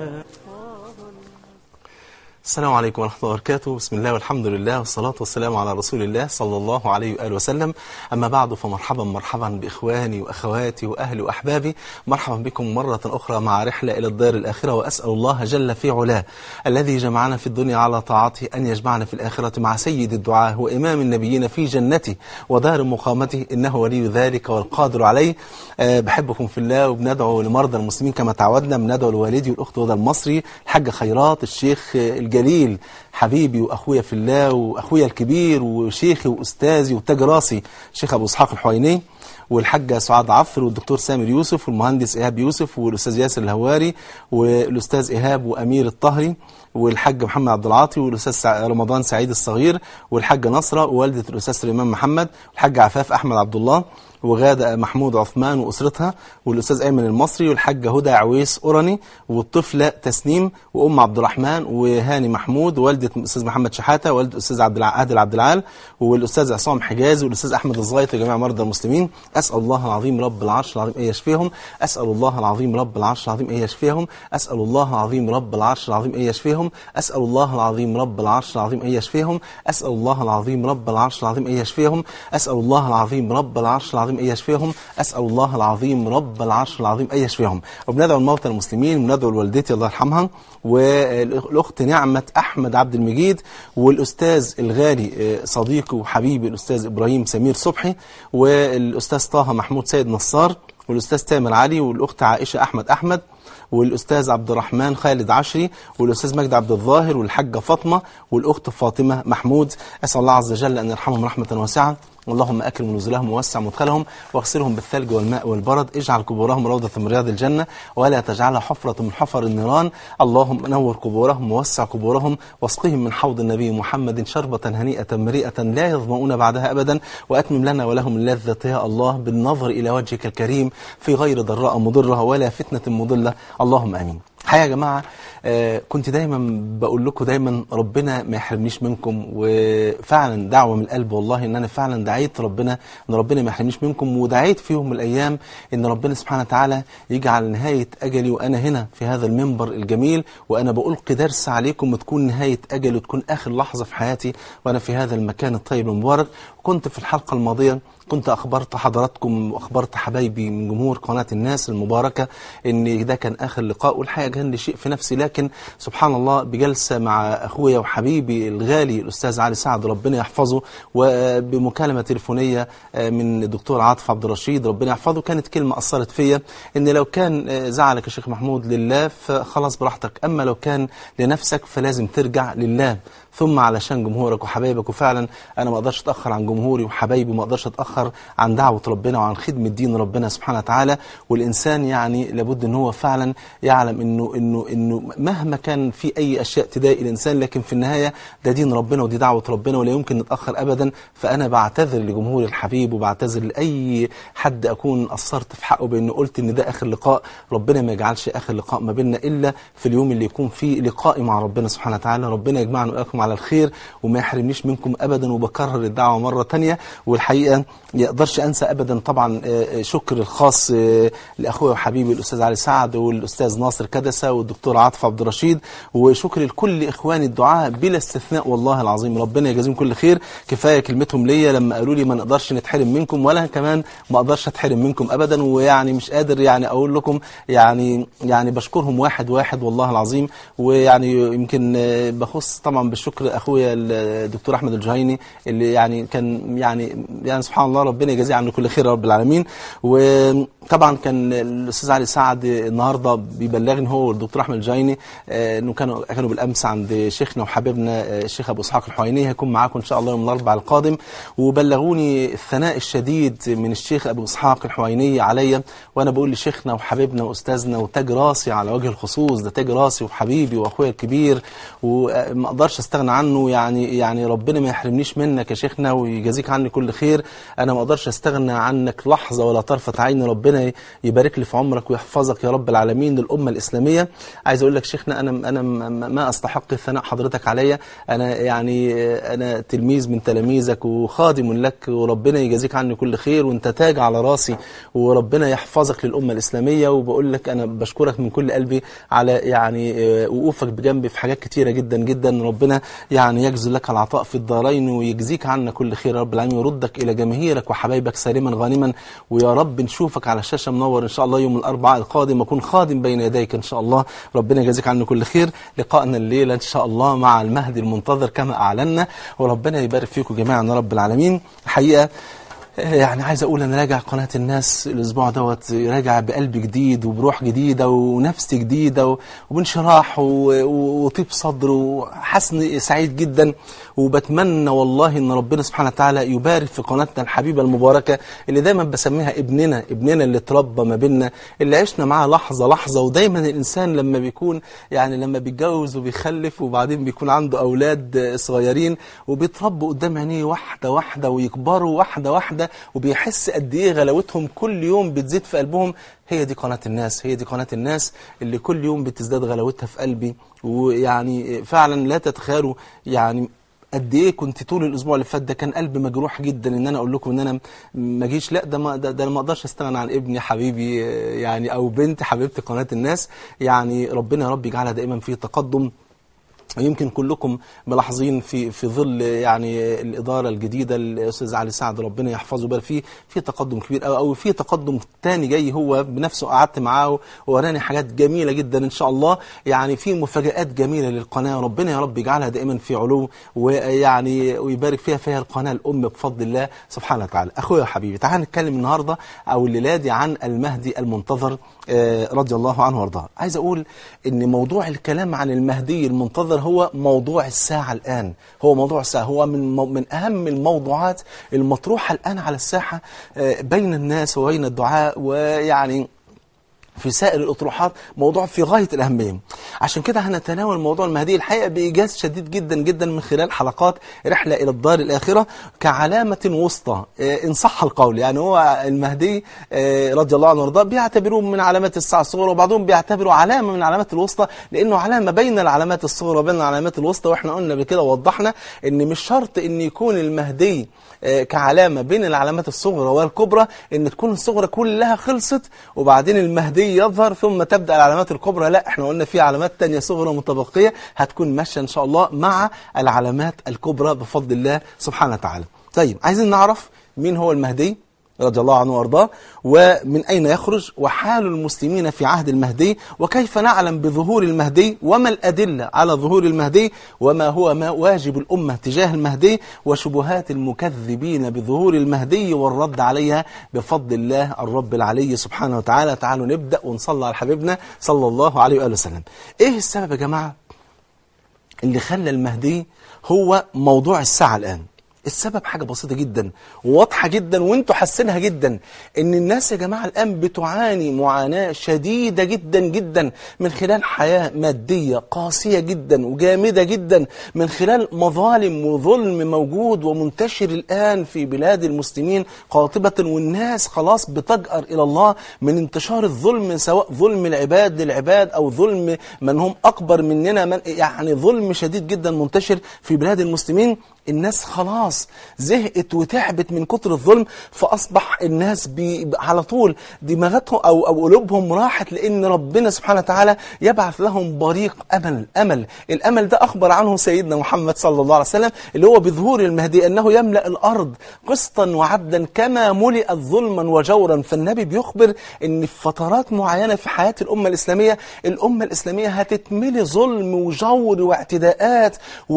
السلام عليكم ورحمة الله وبركاته بسم الله والحمد لله والصلاة والسلام على رسول الله صلى الله عليه وآله وسلم أما بعد فمرحبا مرحبا بإخواني وأخواتي وأهلي وأحبابي مرحبا بكم مرة أخرى مع رحلة إلى الدار الآخرة وأسأل الله جل في علاه الذي جمعنا في الدنيا على طاعته أن يجمعنا في الآخرة مع سيد الدعاء وإمام النبيين في جنته ودار مقامته إنه ولي ذلك والقادر عليه أه بحبكم في الله وبندعو لمرضى المسلمين كما تعودنا بندعو لوالدي والأخت هدى المصري الحاج خيرات الشيخ الجليل حبيبي واخويا في الله واخويا الكبير وشيخي واستاذي وتاج راسي الشيخ ابو اسحاق الحويني والحاجة سعاد عفر والدكتور سامر يوسف والمهندس إيهاب يوسف والأستاذ ياسر الهواري والأستاذ إيهاب وأمير الطهري والحاج محمد عبد العاطي والأستاذ رمضان سعيد الصغير والحاجة نصرة ووالدة الأستاذ سليمان محمد والحاج عفاف أحمد عبد الله وغادة محمود عثمان وأسرتها والأستاذ أيمن المصري والحاجة هدى عويس أوراني والطفلة تسنيم وأم عبد الرحمن وهاني محمود ووالدة الأستاذ محمد شحاتة ووالدة الأستاذ عبد عادل عبد العال والأستاذ عصام حجازي والأستاذ أحمد الزغيط وجميع مرضى المسلمين أسأل الله العظيم رب العرش العظيم أن يشفيهم أسأل الله العظيم رب العرش العظيم أن يشفيهم أسأل الله العظيم رب العرش العظيم أن يشفيهم أسأل الله العظيم رب العرش العظيم أن يشفيهم أسأل الله العظيم رب العرش العظيم أن يشفيهم أسأل الله العظيم رب العرش العظيم أن يشفيهم أسأل الله العظيم رب العرش العظيم أن يشفيهم وبندعو الموتى المسلمين وبندعو لوالدتي الله يرحمها والأخت نعمة أحمد عبد المجيد والأستاذ الغالي صديقي وحبيبي الأستاذ إبراهيم سمير صبحي والأستاذ طه محمود سيد نصار والأستاذ تامر علي والأخت عائشة أحمد أحمد والأستاذ عبد الرحمن خالد عشري والأستاذ مجد عبد الظاهر والحاجة فاطمة والأخت فاطمة محمود أسأل الله عز وجل أن يرحمهم رحمة واسعة اللهم أكرم نزلهم ووسع مدخلهم واغسلهم بالثلج والماء والبرد اجعل قبورهم روضة من رياض الجنة ولا تجعلها حفرة من حفر النيران اللهم نور قبورهم ووسع قبورهم واسقهم من حوض النبي محمد شربة هنيئة مريئة لا يظمؤون بعدها أبدا وأتمم لنا ولهم اللذة يا الله بالنظر إلى وجهك الكريم في غير ضراء مضرة ولا فتنة مضلة اللهم آمين حقيقة يا جماعة آه كنت دايما بقول لكم دايما ربنا ما يحرمنيش منكم وفعلا دعوة من القلب والله ان انا فعلا دعيت ربنا ان ربنا ما يحرمنيش منكم ودعيت في يوم من الايام ان ربنا سبحانه وتعالى يجعل نهاية اجلي وانا هنا في هذا المنبر الجميل وانا بألقي درس عليكم وتكون نهاية اجلي وتكون اخر لحظة في حياتي وانا في هذا المكان الطيب المبارك وكنت في الحلقة الماضية كنت أخبرت حضراتكم وأخبرت حبايبي من جمهور قناة الناس المباركة إن ده كان آخر لقاء والحقيقة كان لي شيء في نفسي لكن سبحان الله بجلسة مع أخويا وحبيبي الغالي الأستاذ علي سعد ربنا يحفظه وبمكالمة تليفونية من الدكتور عاطف عبد الرشيد ربنا يحفظه كانت كلمة أثرت فيا إن لو كان زعلك يا شيخ محمود لله فخلاص براحتك أما لو كان لنفسك فلازم ترجع لله ثم علشان جمهورك وحبايبك وفعلا انا ما اقدرش اتاخر عن جمهوري وحبايبي ما اقدرش اتاخر عن دعوه ربنا وعن خدمه دين ربنا سبحانه وتعالى والانسان يعني لابد ان هو فعلا يعلم انه انه انه مهما كان في اي اشياء تضايق الانسان لكن في النهايه ده دين ربنا ودي دعوه ربنا ولا يمكن نتاخر ابدا فانا بعتذر لجمهوري الحبيب وبعتذر لاي حد اكون قصرت في حقه بان قلت ان ده اخر لقاء ربنا ما يجعلش اخر لقاء ما بيننا الا في اليوم اللي يكون فيه لقائي مع ربنا سبحانه وتعالى ربنا يجمعنا واياكم على الخير وما يحرمنيش منكم ابدا وبكرر الدعوه مره تانية والحقيقه ما اقدرش انسى ابدا طبعا شكر الخاص لاخويا وحبيبي الاستاذ علي سعد والاستاذ ناصر كدسه والدكتور عاطف عبد الرشيد وشكر لكل اخواني الدعاء بلا استثناء والله العظيم ربنا يجازيهم كل خير كفايه كلمتهم ليا لما قالوا لي ما نقدرش نتحرم منكم ولا كمان ما اقدرش اتحرم منكم ابدا ويعني مش قادر يعني اقول لكم يعني يعني بشكرهم واحد واحد والله العظيم ويعني يمكن بخص طبعا بالشكر اخويا الدكتور احمد الجهيني اللي يعني كان يعني يعني سبحان الله ربنا يجازيه عنه كل خير يا رب العالمين وطبعا كان الاستاذ علي سعد النهارده بيبلغني هو والدكتور احمد الجهيني انه كانوا كانوا بالامس عند شيخنا وحبيبنا الشيخ ابو اسحاق الحويني هيكون معاكم ان شاء الله يوم الاربعاء القادم وبلغوني الثناء الشديد من الشيخ ابو اسحاق الحويني عليا وانا بقول لشيخنا وحبيبنا واستاذنا وتاج راسي على وجه الخصوص ده تاج راسي وحبيبي واخويا الكبير وما اقدرش استغنى عنه يعني يعني ربنا ما يحرمنيش منك يا شيخنا ويجازيك عني كل خير انا انا ما اقدرش استغنى عنك لحظه ولا طرفه عين ربنا يبارك لي في عمرك ويحفظك يا رب العالمين للامه الاسلاميه عايز اقول لك شيخنا انا انا ما استحق ثناء حضرتك عليا انا يعني انا تلميذ من تلاميذك وخادم لك وربنا يجازيك عني كل خير وانت تاج على راسي وربنا يحفظك للامه الاسلاميه وبقول لك انا بشكرك من كل قلبي على يعني وقوفك بجنبي في حاجات كتيره جدا جدا ربنا يعني يجزل لك العطاء في الدارين ويجزيك عنا كل خير يا رب العالمين ويردك الى جماهيرك وحبايبك سالما غانما ويا رب نشوفك على الشاشه منور ان شاء الله يوم الاربعاء القادم اكون خادم بين يديك ان شاء الله ربنا يجازيك عني كل خير لقائنا الليله ان شاء الله مع المهدي المنتظر كما اعلنا وربنا يبارك فيكم جميعا يا رب العالمين الحقيقه يعني عايز اقول انا راجع قناه الناس الاسبوع دوت راجع بقلب جديد وبروح جديده ونفس جديده وبانشراح وطيب صدر وحسن سعيد جدا وبتمنى والله ان ربنا سبحانه وتعالى يبارك في قناتنا الحبيبه المباركه اللي دايما بسميها ابننا ابننا اللي اتربى ما بيننا اللي عشنا معاه لحظه لحظه ودايما الانسان لما بيكون يعني لما بيتجوز وبيخلف وبعدين بيكون عنده اولاد صغيرين وبيتربوا قدام عينيه واحده واحده ويكبروا واحده واحده وبيحس قد ايه غلاوتهم كل يوم بتزيد في قلبهم هي دي قناة الناس هي دي قناة الناس اللي كل يوم بتزداد غلاوتها في قلبي ويعني فعلا لا تتخيلوا يعني قد ايه كنت طول الاسبوع اللي فات ده كان قلبي مجروح جدا ان انا اقول لكم ان انا ما اجيش لا ده ما ده, ده انا ما اقدرش استغنى عن ابني حبيبي يعني او بنت حبيبتي قناه الناس يعني ربنا يا رب يجعلها دائما في تقدم ويمكن كلكم ملاحظين في في ظل يعني الاداره الجديده الاستاذ علي سعد ربنا يحفظه بل في في تقدم كبير قوي او في تقدم تاني جاي هو بنفسه قعدت معاه ووراني حاجات جميله جدا ان شاء الله يعني في مفاجات جميله للقناه ربنا يا رب يجعلها دائما في علو ويعني ويبارك فيها فيها القناه الام بفضل الله سبحانه وتعالى اخويا وحبيبي تعال نتكلم النهارده او الليله دي عن المهدي المنتظر رضي الله عنه وارضاه عايز اقول ان موضوع الكلام عن المهدي المنتظر هو موضوع الساعة الآن هو موضوع الساعة هو من من أهم الموضوعات المطروحة الآن على الساحة بين الناس وبين الدعاء ويعني في سائر الأطروحات موضوع في غاية الأهمية عشان كده هنتناول موضوع المهدي الحقيقة بإيجاز شديد جدا جدا من خلال حلقات رحلة إلى الدار الآخرة كعلامة وسطى إن صح القول يعني هو المهدي رضي الله عنه وارضاه بيعتبروه من علامات الساعة الصغرى وبعضهم بيعتبروا علامة من العلامات الوسطى لأنه علامة بين العلامات الصغرى وبين العلامات الوسطى وإحنا قلنا بكده ووضحنا إن مش شرط إن يكون المهدي كعلامة بين العلامات الصغرى والكبرى إن تكون الصغرى كلها خلصت وبعدين المهدي يظهر ثم تبدأ العلامات الكبرى لا احنا قلنا في علامات تانية صغرى متبقية هتكون ماشية إن شاء الله مع العلامات الكبرى بفضل الله سبحانه وتعالى طيب عايزين نعرف مين هو المهدي رضي الله عنه وارضاه ومن أين يخرج وحال المسلمين في عهد المهدي وكيف نعلم بظهور المهدي وما الأدلة على ظهور المهدي وما هو ما واجب الأمة تجاه المهدي وشبهات المكذبين بظهور المهدي والرد عليها بفضل الله الرب العلي سبحانه وتعالى تعالوا نبدأ ونصلي على حبيبنا صلى الله عليه وآله وسلم إيه السبب يا جماعة اللي خلى المهدي هو موضوع الساعة الآن السبب حاجة بسيطة جدا وواضحة جدا وانتوا حاسينها جدا ان الناس يا جماعة الآن بتعاني معاناة شديدة جدا جدا من خلال حياة مادية قاسية جدا وجامدة جدا من خلال مظالم وظلم موجود ومنتشر الآن في بلاد المسلمين قاطبة والناس خلاص بتجأر إلى الله من انتشار الظلم سواء ظلم العباد للعباد أو ظلم من هم أكبر مننا من يعني ظلم شديد جدا منتشر في بلاد المسلمين الناس خلاص زهقت وتعبت من كتر الظلم فأصبح الناس بي على طول دماغاتهم أو, أو قلوبهم راحت لأن ربنا سبحانه وتعالى يبعث لهم بريق أمل أمل الأمل ده أخبر عنه سيدنا محمد صلى الله عليه وسلم اللي هو بظهور المهدي أنه يملأ الأرض قسطا وعدلا كما ملئت ظلما وجورا فالنبي بيخبر أن في فترات معينة في حياة الأمة الإسلامية الأمة الإسلامية هتتملي ظلم وجور واعتداءات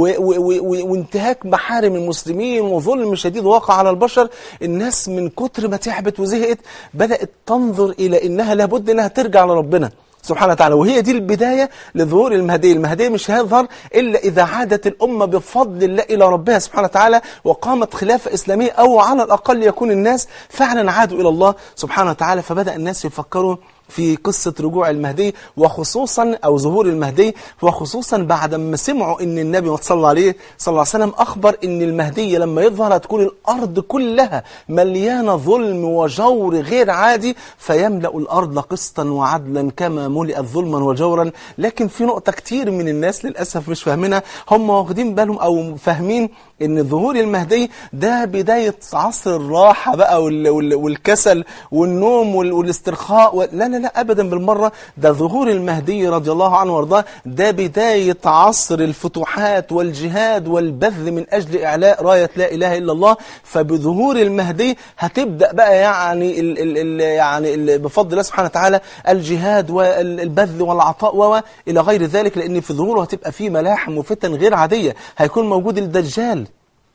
وانتهاك محارم المسلمين وظلم شديد واقع على البشر الناس من كتر ما تعبت وزهقت بدأت تنظر إلى إنها لابد إنها ترجع لربنا سبحانه وتعالى وهي دي البداية لظهور المهدي المهدي مش هيظهر إلا إذا عادت الأمة بفضل الله إلى ربها سبحانه وتعالى وقامت خلافة إسلامية أو على الأقل يكون الناس فعلا عادوا إلى الله سبحانه وتعالى فبدأ الناس يفكروا في قصة رجوع المهدي وخصوصا أو ظهور المهدي وخصوصا بعد ما سمعوا أن النبي صلى الله عليه صلى الله عليه وسلم أخبر أن المهدي لما يظهر هتكون الأرض كلها مليانة ظلم وجور غير عادي فيملأ الأرض قسطا وعدلا كما ملئت ظلما وجورا لكن في نقطة كتير من الناس للأسف مش فاهمينها هم واخدين بالهم أو فاهمين ان ظهور المهدي ده بداية عصر الراحة بقى وال وال والكسل والنوم وال والاسترخاء لا لا لا أبدا بالمرة ده ظهور المهدي رضي الله عنه وارضاه ده بداية عصر الفتوحات والجهاد والبذل من أجل إعلاء راية لا إله إلا الله فبظهور المهدي هتبدأ بقى يعني ال ال ال يعني ال بفضل الله سبحانه وتعالى الجهاد والبذل والعطاء وإلى غير ذلك لأن في ظهوره هتبقى فيه ملاحم وفتن غير عادية هيكون موجود الدجال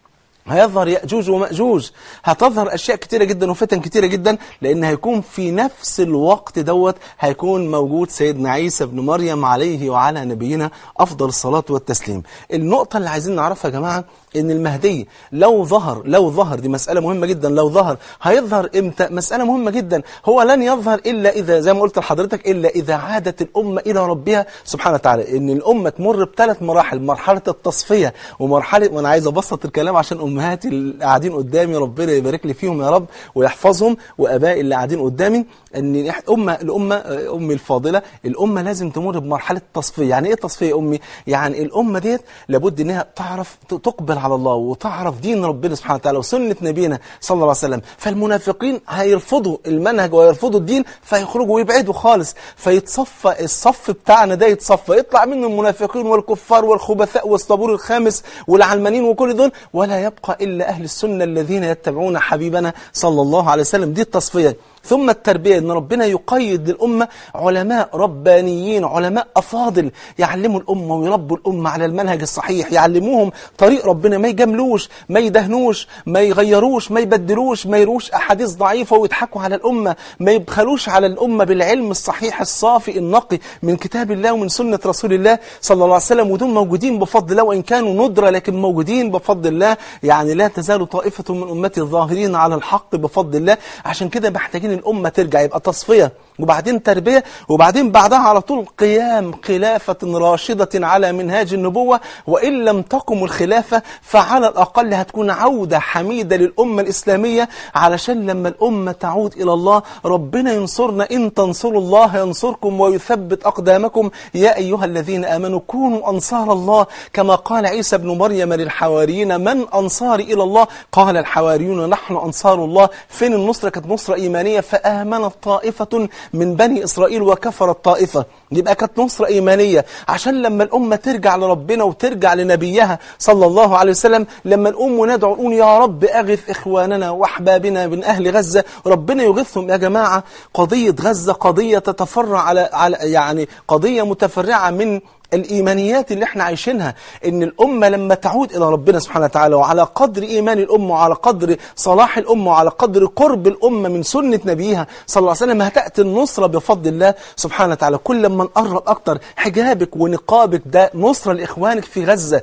هيظهر يأجوج ومأجوج هتظهر أشياء كتيرة جدا وفتن كتيرة جدا لأن هيكون في نفس الوقت دوت هيكون موجود سيدنا عيسى بن مريم عليه وعلى نبينا أفضل الصلاة والتسليم النقطة اللي عايزين نعرفها يا جماعة ان المهدي لو ظهر لو ظهر دي مسألة مهمة جدا لو ظهر هيظهر امتى مسألة مهمة جدا هو لن يظهر إلا إذا زي ما قلت لحضرتك إلا إذا عادت الأمة إلى ربها سبحانه وتعالى إن الأمة تمر بثلاث مراحل مرحلة التصفية ومرحلة وأنا عايز أبسط الكلام عشان أمهاتي اللي قاعدين قدامي ربنا يبارك لي فيهم يا رب ويحفظهم وأبائي اللي قاعدين قدامي ان الامه الامه امي الفاضله الامه لازم تمر بمرحله تصفيه يعني ايه تصفيه امي يعني الامه ديت لابد انها تعرف تقبل على الله وتعرف دين ربنا سبحانه وتعالى وسنه نبينا صلى الله عليه وسلم فالمنافقين هيرفضوا المنهج ويرفضوا الدين فيخرجوا ويبعدوا خالص فيتصفى الصف بتاعنا ده يتصفى يطلع منه المنافقين والكفار والخبثاء والصبور الخامس والعلمانيين وكل دول ولا يبقى الا اهل السنه الذين يتبعون حبيبنا صلى الله عليه وسلم دي التصفيه ثم التربية أن ربنا يقيد للأمة علماء ربانيين علماء أفاضل يعلموا الأمة ويربوا الأمة على المنهج الصحيح يعلموهم طريق ربنا ما يجاملوش ما يدهنوش ما يغيروش ما يبدلوش ما يروش أحاديث ضعيفة ويضحكوا على الأمة ما يبخلوش على الأمة بالعلم الصحيح الصافي النقي من كتاب الله ومن سنة رسول الله صلى الله عليه وسلم ودول موجودين بفضل الله وإن كانوا ندرة لكن موجودين بفضل الله يعني لا تزال طائفة من أمتي الظاهرين على الحق بفضل الله عشان كده محتاجين الأمة ترجع يبقى تصفية وبعدين تربية وبعدين بعدها على طول قيام خلافة راشدة على منهاج النبوة وإن لم تقم الخلافة فعلى الأقل هتكون عودة حميدة للأمة الإسلامية علشان لما الأمة تعود إلى الله ربنا ينصرنا إن تنصروا الله ينصركم ويثبت أقدامكم يا أيها الذين آمنوا كونوا أنصار الله كما قال عيسى بن مريم للحواريين من أنصاري إلى الله قال الحواريون نحن أنصار الله فين النصرة كانت نصرة إيمانية فآمنت طائفة من بني إسرائيل وكفرت طائفة يبقى كانت نصرة إيمانية عشان لما الأمة ترجع لربنا وترجع لنبيها صلى الله عليه وسلم لما نقوم وندعو نقول يا رب أغث إخواننا وأحبابنا من أهل غزة ربنا يغثهم يا جماعة قضية غزة قضية تتفرع على, على يعني قضية متفرعة من الإيمانيات اللي احنا عايشينها ان الأمة لما تعود إلى ربنا سبحانه وتعالى وعلى قدر إيمان الأمة وعلى قدر صلاح الأمة وعلى قدر قرب الأمة من سنة نبيها صلى الله عليه وسلم هتأتي النصرة بفضل الله سبحانه وتعالى كل ما نقرب أكتر حجابك ونقابك ده نصرة لإخوانك في غزة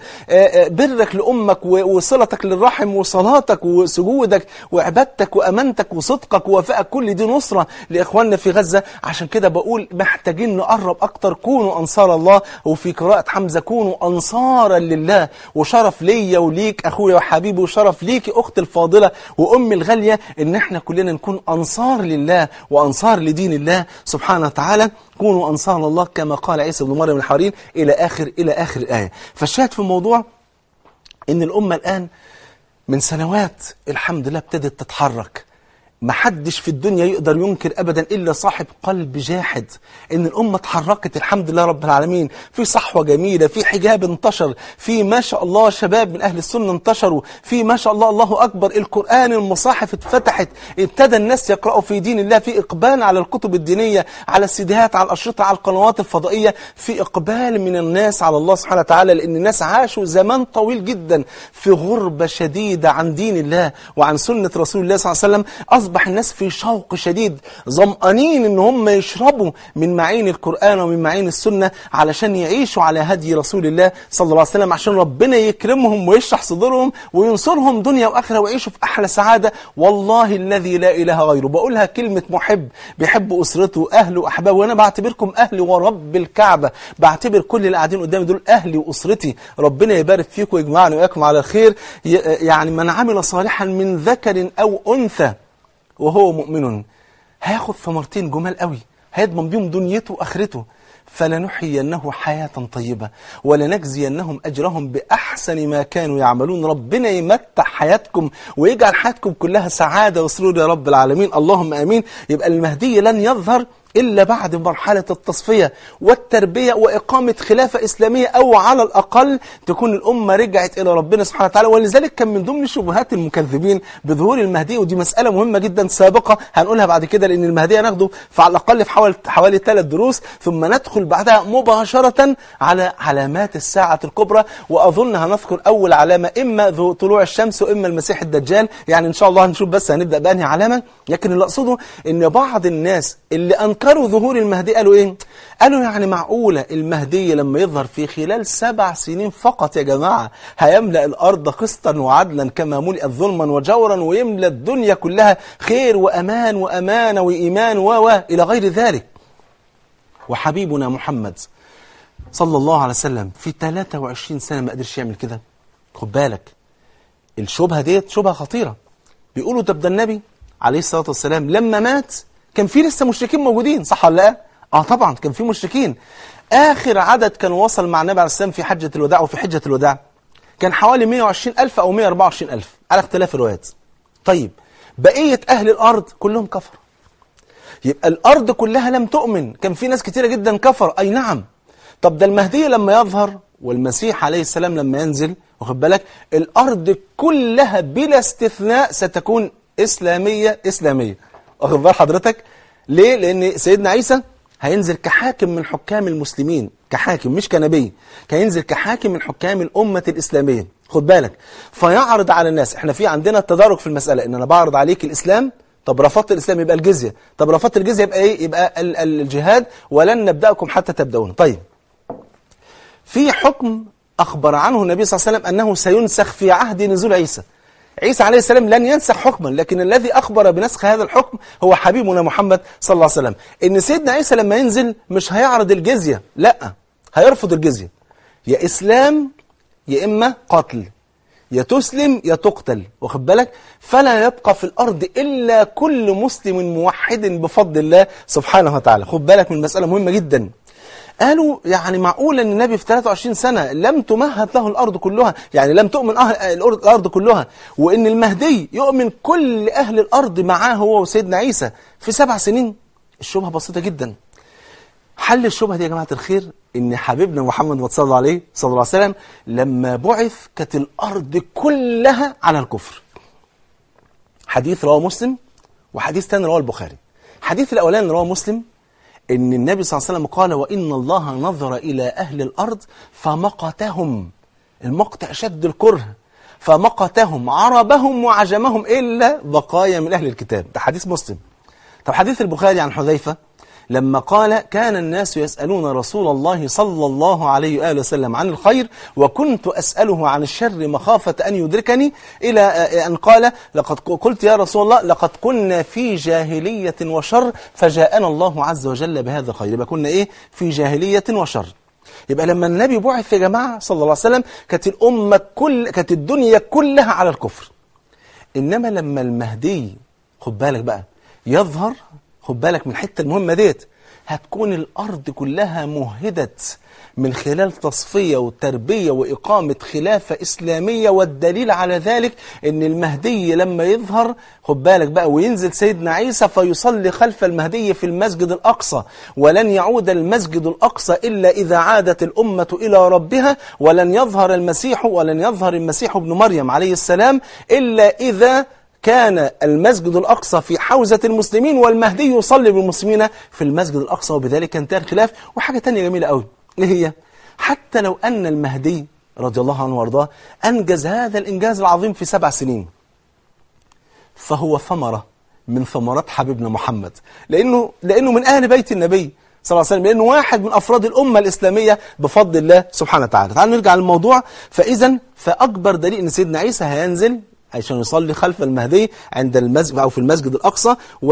برك لأمك وصلتك للرحم وصلاتك وسجودك وعبادتك وأمانتك وصدقك ووفائك كل دي نصرة لإخواننا في غزة عشان كده بقول محتاجين نقرب أكتر كونوا أنصار الله وفي قراءة حمزة كونوا أنصارا لله وشرف ليا وليك أخويا وحبيبي وشرف ليك أخت الفاضلة وأمي الغالية إن احنا كلنا نكون أنصار لله وأنصار لدين الله سبحانه وتعالى كونوا أنصار الله كما قال عيسى بن مريم الحواريين إلى آخر إلى آخر الآية فالشاهد في الموضوع إن الأمة الآن من سنوات الحمد لله ابتدت تتحرك ما حدش في الدنيا يقدر ينكر أبدا إلا صاحب قلب جاحد إن الأمة اتحركت الحمد لله رب العالمين في صحوة جميلة في حجاب انتشر في ما شاء الله شباب من أهل السنة انتشروا في ما شاء الله الله أكبر القرآن المصاحف اتفتحت ابتدى الناس يقرأوا في دين الله في إقبال على الكتب الدينية على السيديهات على الأشرطة على القنوات الفضائية في إقبال من الناس على الله سبحانه وتعالى لأن الناس عاشوا زمان طويل جدا في غربة شديدة عن دين الله وعن سنة رسول الله صلى الله عليه وسلم أصبح الناس في شوق شديد ظمأنين إن هم يشربوا من معين القرآن ومن معين السنة علشان يعيشوا على هدي رسول الله صلى الله عليه وسلم عشان ربنا يكرمهم ويشرح صدورهم وينصرهم دنيا وآخرة ويعيشوا في أحلى سعادة والله الذي لا إله غيره بقولها كلمة محب بيحب أسرته أهله وأحبابه وأنا بعتبركم أهلي ورب الكعبة بعتبر كل اللي قاعدين قدامي دول أهلي وأسرتي ربنا يبارك فيكم ويجمعني وإياكم على الخير ي- يعني من عمل صالحا من ذكر أو أنثى وهو مؤمن هياخد ثمرتين جمال قوي هيضمن بيهم دنيته وآخرته فلنحيينه حياة طيبة ولنجزينهم أجرهم بأحسن ما كانوا يعملون ربنا يمتع حياتكم ويجعل حياتكم كلها سعادة وسرور يا رب العالمين اللهم آمين يبقى المهدي لن يظهر إلا بعد مرحلة التصفية والتربية وإقامة خلافة إسلامية أو على الأقل تكون الأمة رجعت إلى ربنا سبحانه وتعالى ولذلك كان من ضمن شبهات المكذبين بظهور المهدي ودي مسألة مهمة جدا سابقة هنقولها بعد كده لأن المهدي هناخده فعلى الأقل في حوالي حوالي ثلاث دروس ثم ندخل بعدها مباشرة على علامات الساعة الكبرى وأظن هنذكر أول علامة إما ذو طلوع الشمس وإما المسيح الدجال يعني إن شاء الله هنشوف بس هنبدأ بأنهي علامة لكن اللي أقصده إن بعض الناس اللي أنكروا ظهور المهدي قالوا إيه؟ قالوا يعني معقولة المهدي لما يظهر في خلال سبع سنين فقط يا جماعة هيملأ الأرض قسطا وعدلا كما ملئت ظلما وجورا ويملأ الدنيا كلها خير وأمان وأمانة وإيمان و و إلى غير ذلك وحبيبنا محمد صلى الله عليه وسلم في 23 سنة ما قدرش يعمل كده خد بالك الشبهة ديت شبهة خطيرة بيقولوا طب ده النبي عليه الصلاة والسلام لما مات كان في لسه مشركين موجودين صح ولا لا؟ اه طبعا كان في مشركين آخر عدد كان وصل مع النبي عليه السلام في حجة الوداع وفي حجة الوداع كان حوالي 120 ألف أو 124 ألف على اختلاف الروايات طيب بقية أهل الأرض كلهم كفروا يبقى الأرض كلها لم تؤمن كان في ناس كتيرة جدا كفر أي نعم طب ده المهدي لما يظهر والمسيح عليه السلام لما ينزل واخد بالك الأرض كلها بلا استثناء ستكون إسلامية إسلامية واخد بال حضرتك ليه؟ لأن سيدنا عيسى هينزل كحاكم من حكام المسلمين كحاكم مش كنبي هينزل كحاكم من حكام الأمة الإسلامية خد بالك فيعرض على الناس احنا في عندنا تدارك في المسألة ان انا بعرض عليك الإسلام طب رفضت الإسلام يبقى الجزية طب رفضت الجزية يبقى ايه يبقى ال- ال- الجهاد ولن نبدأكم حتى تبدأون طيب في حكم أخبر عنه النبي صلى الله عليه وسلم أنه سينسخ في عهد نزول عيسى عيسى عليه السلام لن ينسخ حكما لكن الذي أخبر بنسخ هذا الحكم هو حبيبنا محمد صلى الله عليه وسلم إن سيدنا عيسى لما ينزل مش هيعرض الجزية لا هيرفض الجزية يا إسلام يا إما قتل يا تسلم يا تقتل واخد بالك فلا يبقى في الأرض إلا كل مسلم موحد بفضل الله سبحانه وتعالى خد بالك من مسألة مهمة جدا قالوا يعني معقول ان النبي في 23 سنة لم تمهد له الأرض كلها يعني لم تؤمن أهل الأرض, الأرض كلها وإن المهدي يؤمن كل أهل الأرض معاه هو وسيدنا عيسى في سبع سنين الشبهة بسيطة جدا حل الشبهة دي يا جماعة الخير ان حبيبنا محمد صلى الله عليه صلى الله عليه وسلم لما بعث كانت الأرض كلها على الكفر حديث رواه مسلم وحديث تاني رواه البخاري حديث الأولاني رواه مسلم ان النبي صلى الله عليه وسلم قال وإن الله نظر إلى أهل الأرض فمقتهم المقت أشد الكره فمقتهم عربهم وعجمهم إلا بقايا من أهل الكتاب ده حديث مسلم طب حديث البخاري عن حذيفة لما قال كان الناس يسألون رسول الله صلى الله عليه وآله وسلم عن الخير وكنت أسأله عن الشر مخافة أن يدركني إلى أن قال لقد قلت يا رسول الله لقد كنا في جاهلية وشر فجاءنا الله عز وجل بهذا الخير يبقى كنا إيه في جاهلية وشر يبقى لما النبي بعث يا جماعة صلى الله عليه وسلم كانت الأمة كل كانت الدنيا كلها على الكفر إنما لما المهدي خد بالك بقى يظهر خد بالك من الحته المهمه ديت هتكون الارض كلها مهدت من خلال تصفيه وتربيه واقامه خلافه اسلاميه والدليل على ذلك ان المهدي لما يظهر خد بالك بقى وينزل سيدنا عيسى فيصلي خلف المهدي في المسجد الاقصى ولن يعود المسجد الاقصى الا اذا عادت الامه الى ربها ولن يظهر المسيح ولن يظهر المسيح ابن مريم عليه السلام الا اذا كان المسجد الأقصى في حوزة المسلمين والمهدي يصلي بالمسلمين في المسجد الأقصى وبذلك انتهى الخلاف وحاجة تانية جميلة قوي ايه هي حتى لو أن المهدي رضي الله عنه وارضاه أنجز هذا الإنجاز العظيم في سبع سنين فهو ثمرة من ثمرات حبيبنا محمد لأنه, لأنه من أهل بيت النبي صلى الله عليه وسلم لأنه واحد من أفراد الأمة الإسلامية بفضل الله سبحانه وتعالى تعالوا نرجع للموضوع فإذا فأكبر دليل أن سيدنا عيسى هينزل عشان يصلي خلف المهدي عند المسجد أو في المسجد الأقصى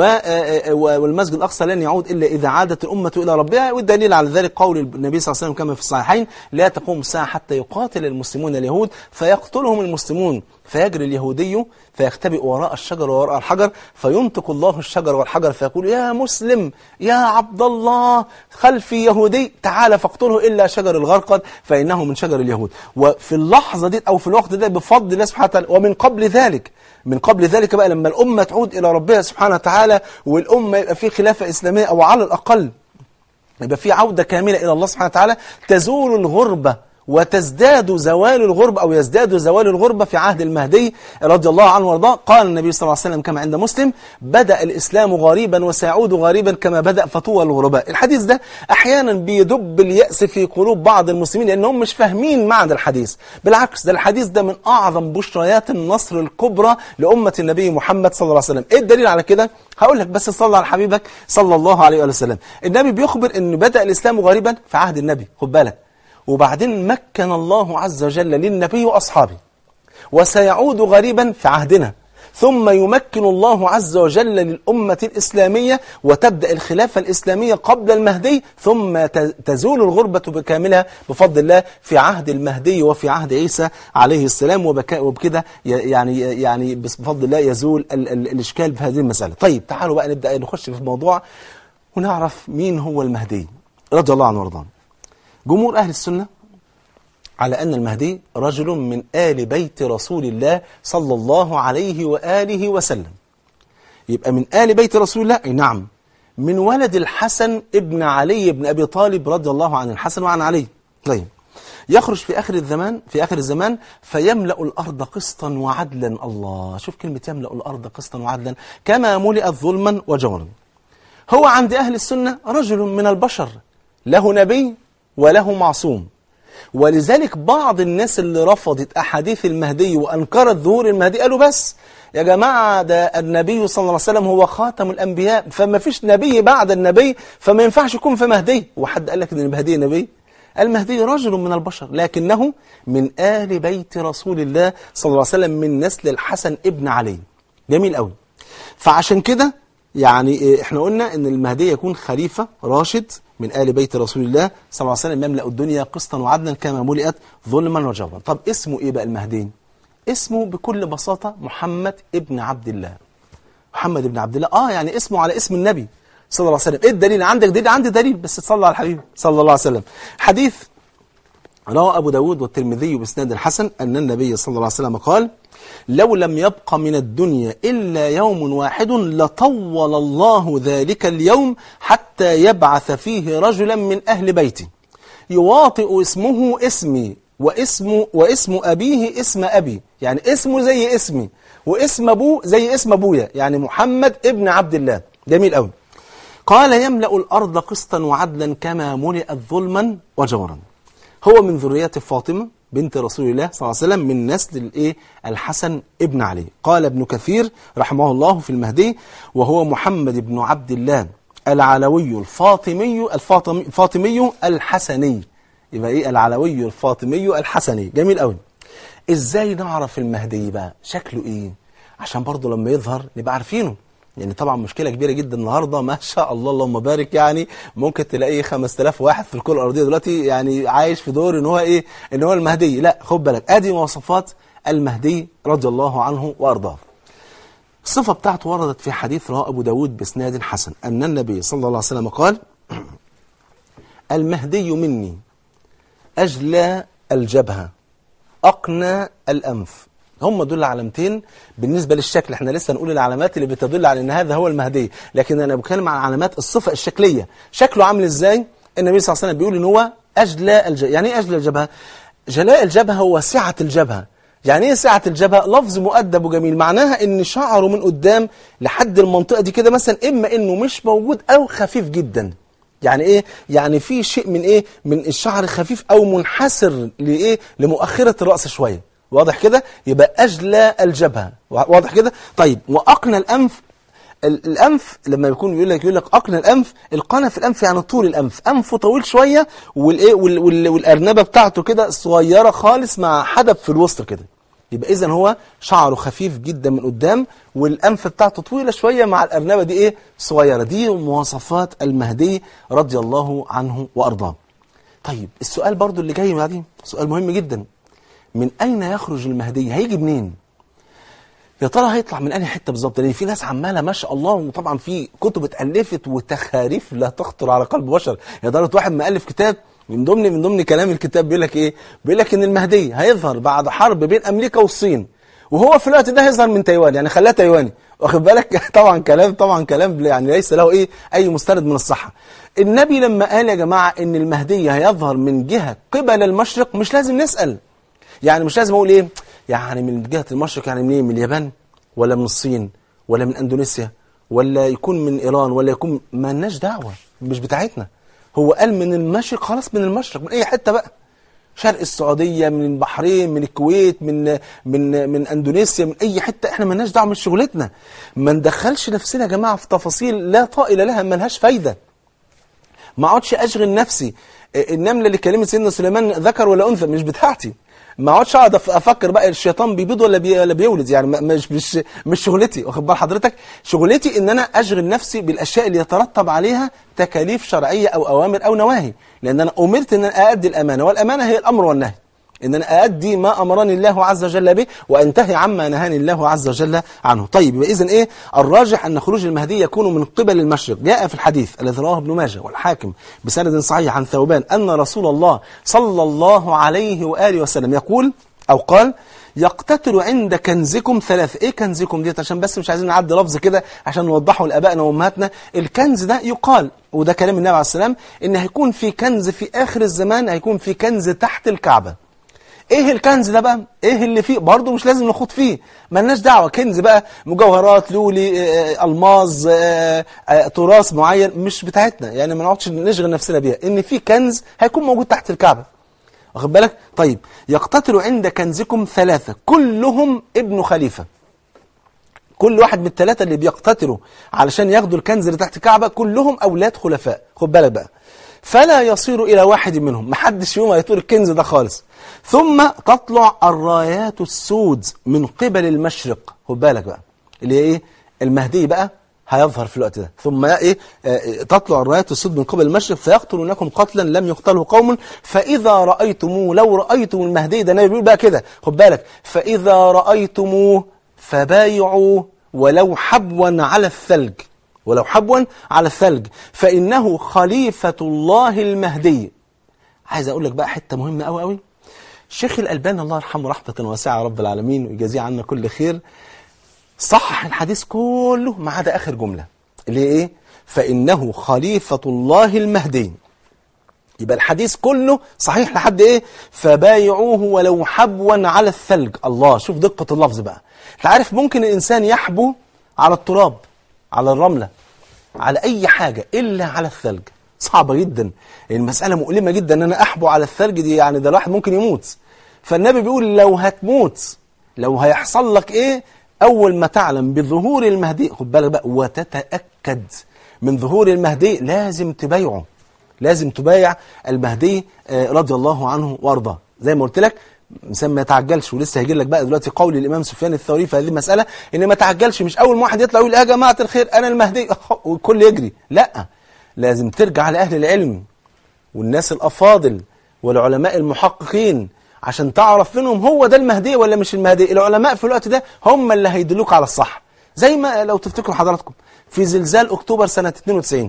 والمسجد الأقصى لن يعود إلا إذا عادت الأمة إلى ربها والدليل على ذلك قول النبي صلى الله عليه وسلم كما في الصحيحين لا تقوم الساعة حتى يقاتل المسلمون اليهود فيقتلهم المسلمون فيجري اليهودي فيختبئ وراء الشجر وراء الحجر فينطق الله الشجر والحجر فيقول يا مسلم يا عبد الله خلفي يهودي تعال فاقتله إلا شجر الغرقد فإنه من شجر اليهود وفي اللحظة دي أو في الوقت ده بفضل الله سبحانه وتعالى ومن قبل ذلك من قبل ذلك بقى لما الأمة تعود إلى ربها سبحانه وتعالى والأمة يبقى في خلافة إسلامية أو على الأقل يبقى في عودة كاملة إلى الله سبحانه وتعالى تزول الغربة وتزداد زوال الغربة أو يزداد زوال الغربة في عهد المهدي رضي الله عنه وارضاه قال النبي صلى الله عليه وسلم كما عند مسلم بدأ الإسلام غريبا وسيعود غريبا كما بدأ فطوى الغرباء الحديث ده أحيانا بيدب اليأس في قلوب بعض المسلمين لأنهم مش فاهمين معنى الحديث بالعكس ده الحديث ده من أعظم بشريات النصر الكبرى لأمة النبي محمد صلى الله عليه وسلم إيه الدليل على كده؟ هقول لك بس صلى على حبيبك صلى الله عليه وسلم النبي بيخبر أن بدأ الإسلام غريبا في عهد النبي خد بالك وبعدين مكن الله عز وجل للنبي وأصحابه وسيعود غريبا في عهدنا ثم يمكن الله عز وجل للأمة الإسلامية وتبدأ الخلافة الإسلامية قبل المهدي ثم تزول الغربة بكاملها بفضل الله في عهد المهدي وفي عهد عيسى عليه السلام وبكده يعني يعني بفضل الله يزول ال ال الإشكال في هذه المسألة طيب تعالوا بقى نبدأ نخش في الموضوع ونعرف مين هو المهدي رضي الله عنه وارضاه جمهور أهل السنة على أن المهدي رجل من آل بيت رسول الله صلى الله عليه وآله وسلم يبقى من آل بيت رسول الله أي نعم من ولد الحسن ابن علي بن أبي طالب رضي الله عن الحسن وعن علي طيب يخرج في آخر الزمان في آخر الزمان فيملأ الأرض قسطا وعدلا الله شوف كلمة يملأ الأرض قسطا وعدلا كما ملئت ظلما وجورا هو عند أهل السنة رجل من البشر له نبي وله معصوم ولذلك بعض الناس اللي رفضت أحاديث المهدي وأنكرت ظهور المهدي قالوا بس يا جماعة ده النبي صلى الله عليه وسلم هو خاتم الأنبياء فما فيش نبي بعد النبي فما ينفعش يكون في مهدي وحد قال لك أن المهدي نبي المهدي رجل من البشر لكنه من آل بيت رسول الله صلى الله عليه وسلم من نسل الحسن ابن علي جميل قوي فعشان كده يعني احنا قلنا ان المهدي يكون خليفة راشد من آل بيت رسول الله صلى الله عليه وسلم يملأ الدنيا قسطا وعدلا كما ملئت ظلما وجورا طب اسمه ايه بقى المهدي اسمه بكل بساطة محمد ابن عبد الله محمد ابن عبد الله اه يعني اسمه على اسم النبي صلى الله عليه وسلم ايه الدليل عندك دليل عندي دليل بس تصلى على الحبيب صلى الله عليه وسلم حديث روى أبو داود والترمذي بسناد الحسن أن النبي صلى الله عليه وسلم قال لو لم يبق من الدنيا إلا يوم واحد لطول الله ذلك اليوم حتى يبعث فيه رجلا من أهل بيتي يواطئ اسمه اسمي واسم, واسم أبيه اسم أبي يعني اسمه زي اسمي واسم أبوه زي اسم أبويا يعني محمد ابن عبد الله جميل قوي قال يملأ الأرض قسطا وعدلا كما ملئت ظلما وجورا هو من ذرية فاطمة بنت رسول الله صلى الله عليه وسلم من نسل الايه الحسن ابن علي قال ابن كثير رحمه الله في المهدي وهو محمد بن عبد الله العلوي الفاطمي الفاطمي, الفاطمي الحسني يبقى ايه العلوي الفاطمي الحسني جميل قوي ازاي نعرف المهدي بقى شكله ايه عشان برضه لما يظهر نبقى عارفينه يعني طبعا مشكلة كبيرة جدا النهاردة ما شاء الله اللهم بارك يعني ممكن تلاقي 5000 واحد في الكرة الأرضية دلوقتي يعني عايش في دور ان هو ايه ان هو المهدي لا خد بالك ادي مواصفات المهدي رضي الله عنه وارضاه الصفة بتاعته وردت في حديث رواه أبو داود بسناد حسن أن النبي صلى الله عليه وسلم قال المهدي مني أجلى الجبهة أقنى الأنف هم دول علامتين بالنسبة للشكل احنا لسه نقول العلامات اللي بتدل على ان هذا هو المهدي لكن انا بتكلم عن علامات الصفة الشكلية شكله عامل ازاي النبي صلى الله عليه وسلم بيقول ان هو اجلى الجبهة يعني ايه اجلى الجبهة جلاء الجبهة هو سعة الجبهة يعني ايه سعة الجبهة لفظ مؤدب وجميل معناها ان شعره من قدام لحد المنطقة دي كده مثلا اما انه مش موجود او خفيف جدا يعني ايه يعني في شيء من ايه من الشعر خفيف او منحسر لايه لمؤخرة الرأس شوية واضح كده يبقى أجلى الجبهة واضح كده طيب وأقنى الأنف ال- الانف لما يكون يقول لك يقول لك اقن الانف القنا في الانف يعني طول الانف انفه طويل شويه والايه وال- وال- والارنبه بتاعته كده صغيره خالص مع حدب في الوسط كده يبقى اذا هو شعره خفيف جدا من قدام والانف بتاعته طويله شويه مع الارنبه دي ايه صغيره دي مواصفات المهدي رضي الله عنه وارضاه طيب السؤال برضو اللي جاي بعدين سؤال مهم جدا من اين يخرج المهدي هيجي منين يا ترى هيطلع من انهي حته بالظبط لان في ناس عماله ما شاء الله وطبعا في كتب اتالفت وتخاريف لا تخطر على قلب بشر يا ترى واحد مؤلف كتاب من ضمن من ضمن كلام الكتاب بيقول لك ايه بيقول لك ان المهدي هيظهر بعد حرب بين امريكا والصين وهو في الوقت ده هيظهر من تايوان يعني خلاه تايواني واخد بالك طبعا كلام طبعا كلام يعني ليس له ايه اي مستند من الصحه النبي لما قال يا جماعه ان المهدي هيظهر من جهه قبل المشرق مش لازم نسال يعني مش لازم اقول ايه يعني من جهه المشرق يعني منين من اليابان ولا من الصين ولا من اندونيسيا ولا يكون من ايران ولا يكون ما لناش دعوه مش بتاعتنا هو قال من المشرق خلاص من المشرق من اي حته بقى شرق السعوديه من البحرين من الكويت من من من اندونيسيا من اي حته احنا مالناش دعوه مش شغلتنا ما ندخلش نفسنا يا جماعه في تفاصيل لا طائل لها ملهاش فايده ما اقعدش اشغل نفسي النمله اللي كلمت سيدنا سليمان ذكر ولا انثى مش بتاعتي ما اقعدش اقعد أف- افكر بقى الشيطان بيبيض ولا بي ولا بيولد يعني ما- مش مش مش شغلتي واخد بال حضرتك شغلتي ان انا اشغل نفسي بالاشياء اللي يترتب عليها تكاليف شرعيه او اوامر او نواهي لان انا امرت ان انا اادي الامانه والامانه هي الامر والنهي ان انا اادي ما امرني الله عز وجل به وانتهي عما نهاني الله عز وجل عنه طيب يبقى اذا ايه الراجح ان خروج المهدي يكون من قبل المشرق جاء في الحديث الذي رواه ابن ماجه والحاكم بسند صحيح عن ثوبان ان رسول الله صلى الله عليه واله وسلم يقول او قال يقتتل عند كنزكم ثلاث ايه كنزكم ديت عشان بس مش عايزين نعدي لفظ كده عشان نوضحه لابائنا وامهاتنا الكنز ده يقال وده كلام النبي عليه السلام ان هيكون في كنز في اخر الزمان هيكون في كنز تحت الكعبه ايه الكنز ده بقى ايه اللي فيه برضه مش لازم نخوض فيه ملناش دعوه كنز بقى مجوهرات لولي آه، الماظ آه، آه، تراث معين مش بتاعتنا يعني ما نقعدش نشغل نفسنا بيها ان في كنز هيكون موجود تحت الكعبه واخد بالك طيب يقتتل عند كنزكم ثلاثه كلهم ابن خليفه كل واحد من الثلاثة اللي بيقتتلوا علشان ياخدوا الكنز اللي تحت الكعبة كلهم أولاد خلفاء خد بالك بقى فلا يصير إلى واحد منهم محدش فيهم هيطول الكنز ده خالص ثم تطلع الرايات السود من قبل المشرق خد بالك بقى اللي هي إيه المهدي بقى هيظهر في الوقت ده ثم ايه آه، تطلع الرايات السود من قبل المشرق فيقتلونكم قتلا لم يقتله قوم فاذا رايتموه لو رايتم المهدي ده النبي بيقول بقى كده خد بالك فاذا رايتموه فبايعوا ولو حبوا على الثلج ولو حبوا على الثلج فإنه خليفة الله المهدي عايز أقول لك بقى حتة مهمة أوي أوي الشيخ الألباني الله يرحمه رحمة واسعة رب العالمين ويجازيه عنا كل خير صحح الحديث كله ما عدا آخر جملة اللي هي إيه فإنه خليفة الله المهدي يبقى الحديث كله صحيح لحد ايه فبايعوه ولو حبوا على الثلج الله شوف دقة اللفظ بقى انت عارف ممكن الانسان يحبو على التراب على الرملة على اي حاجة الا على الثلج صعبة جدا المسألة مؤلمة جدا ان انا احبو على الثلج دي يعني ده الواحد ممكن يموت فالنبي بيقول لو هتموت لو هيحصل لك ايه اول ما تعلم بظهور المهدي خد بالك بقى وتتأكد من ظهور المهدي لازم تبايعه لازم تبايع المهدي آه، رضي الله عنه وارضاه زي ما قلت لك انسان ما يتعجلش ولسه هيجي لك بقى دلوقتي قول الامام سفيان الثوري في هذه المساله ان ما تعجلش مش اول ما واحد يطلع يقول يا جماعه الخير انا المهدي والكل يجري لا لازم ترجع لاهل العلم والناس الافاضل والعلماء المحققين عشان تعرف منهم هو ده المهدي ولا مش المهدي العلماء في الوقت ده هم اللي هيدلوك على الصح زي ما لو تفتكروا حضراتكم في زلزال اكتوبر سنه 92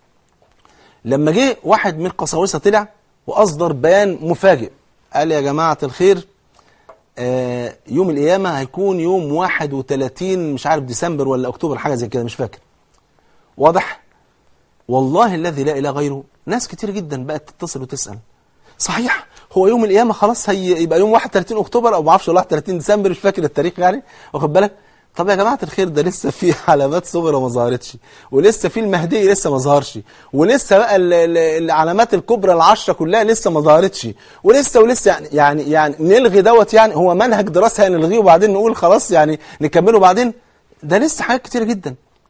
لما جه واحد من القساوسه طلع واصدر بيان مفاجئ قال يا جماعه الخير آه، يوم القيامه هيكون يوم 31 مش عارف ديسمبر ولا اكتوبر حاجه زي كده مش فاكر واضح والله الذي لا اله غيره ناس كتير جدا بقت تتصل وتسال صحيح هو يوم القيامه خلاص هي يبقى يوم 31 اكتوبر او ما اعرفش ولا 31 ديسمبر مش فاكر التاريخ يعني واخد بالك طب يا جماعه الخير ده لسه في علامات صغرى ما ظهرتش ولسه في المهدي لسه ما ظهرش ولسه بقى ال- ال- العلامات الكبرى العشره كلها لسه ما ظهرتش ولسه ولسه يعني يعني يعني نلغي دوت يعني هو منهج دراسه هنلغيه وبعدين نقول خلاص يعني نكمله بعدين ده لسه حاجات كتير جدا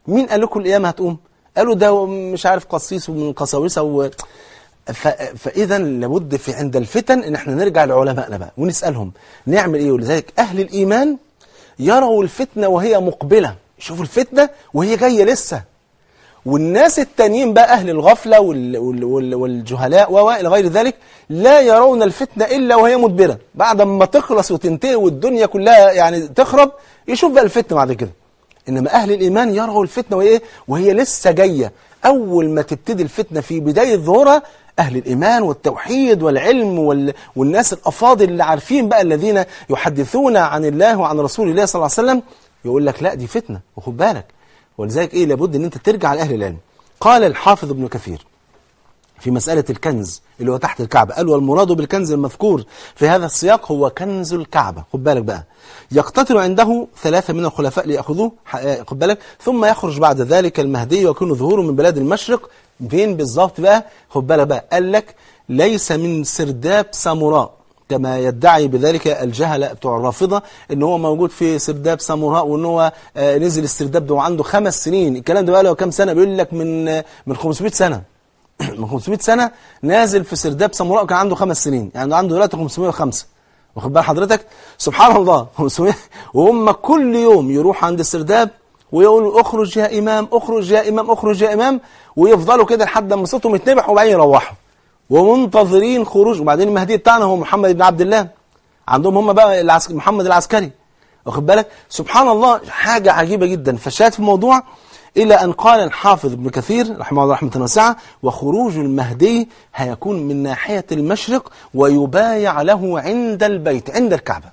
مين قال لكم القيامة هتقوم قالوا ده مش عارف قسيس ومن قساوسة و... ف... فإذا لابد في عند الفتن إن احنا نرجع لعلمائنا بقى ونسألهم نعمل إيه ولذلك أهل الإيمان يروا الفتنة وهي مقبلة شوفوا الفتنة وهي جاية لسه والناس التانيين بقى أهل الغفلة وال... وال... وال... والجهلاء وإلى غير ذلك لا يرون الفتنة إلا وهي مدبرة بعد ما تخلص وتنتهي والدنيا كلها يعني تخرب يشوف بقى الفتنة بعد كده إنما أهل الإيمان يروا الفتنة وهي, وهي لسه جاية أول ما تبتدي الفتنة في بداية ظهورها أهل الإيمان والتوحيد والعلم وال... والناس الأفاضل اللي عارفين بقى الذين يحدثون عن الله وعن رسول الله صلى الله عليه وسلم يقول لك لا دي فتنة وخد بالك ولذلك إيه لابد أن أنت ترجع لأهل العلم قال الحافظ ابن كثير في مسألة الكنز اللي هو تحت الكعبة قال والمراد بالكنز المذكور في هذا السياق هو كنز الكعبة خد بالك بقى يقتتل عنده ثلاثة من الخلفاء ليأخذوه خد بالك ثم يخرج بعد ذلك المهدي ويكون ظهوره من بلاد المشرق فين بالظبط بقى خد بالك بقى قال لك ليس من سرداب ساموراء كما يدعي بذلك الجهلة بتوع الرافضة ان هو موجود في سرداب ساموراء وان هو آه نزل السرداب ده وعنده خمس سنين الكلام ده بقى له كام سنة بيقول لك من آه من 500 سنة من 500 سنة نازل في سرداب ساموراء وكان عنده خمس سنين يعني عنده دلوقتي 505 واخد بال حضرتك سبحان الله 500 وهم كل يوم يروح عند السرداب ويقولوا اخرج يا إمام اخرج يا إمام اخرج يا إمام ويفضلوا كده لحد ما صوتهم يتنبح وبعدين يروحوا ومنتظرين خروج وبعدين المهدي بتاعنا هو محمد بن عبد الله عندهم هم بقى العسك... محمد العسكري واخد بالك سبحان الله حاجة عجيبة جدا فشاهد في الموضوع إلى أن قال الحافظ ابن كثير رحمه الله رحمة واسعة وخروج المهدي هيكون من ناحية المشرق ويبايع له عند البيت عند الكعبة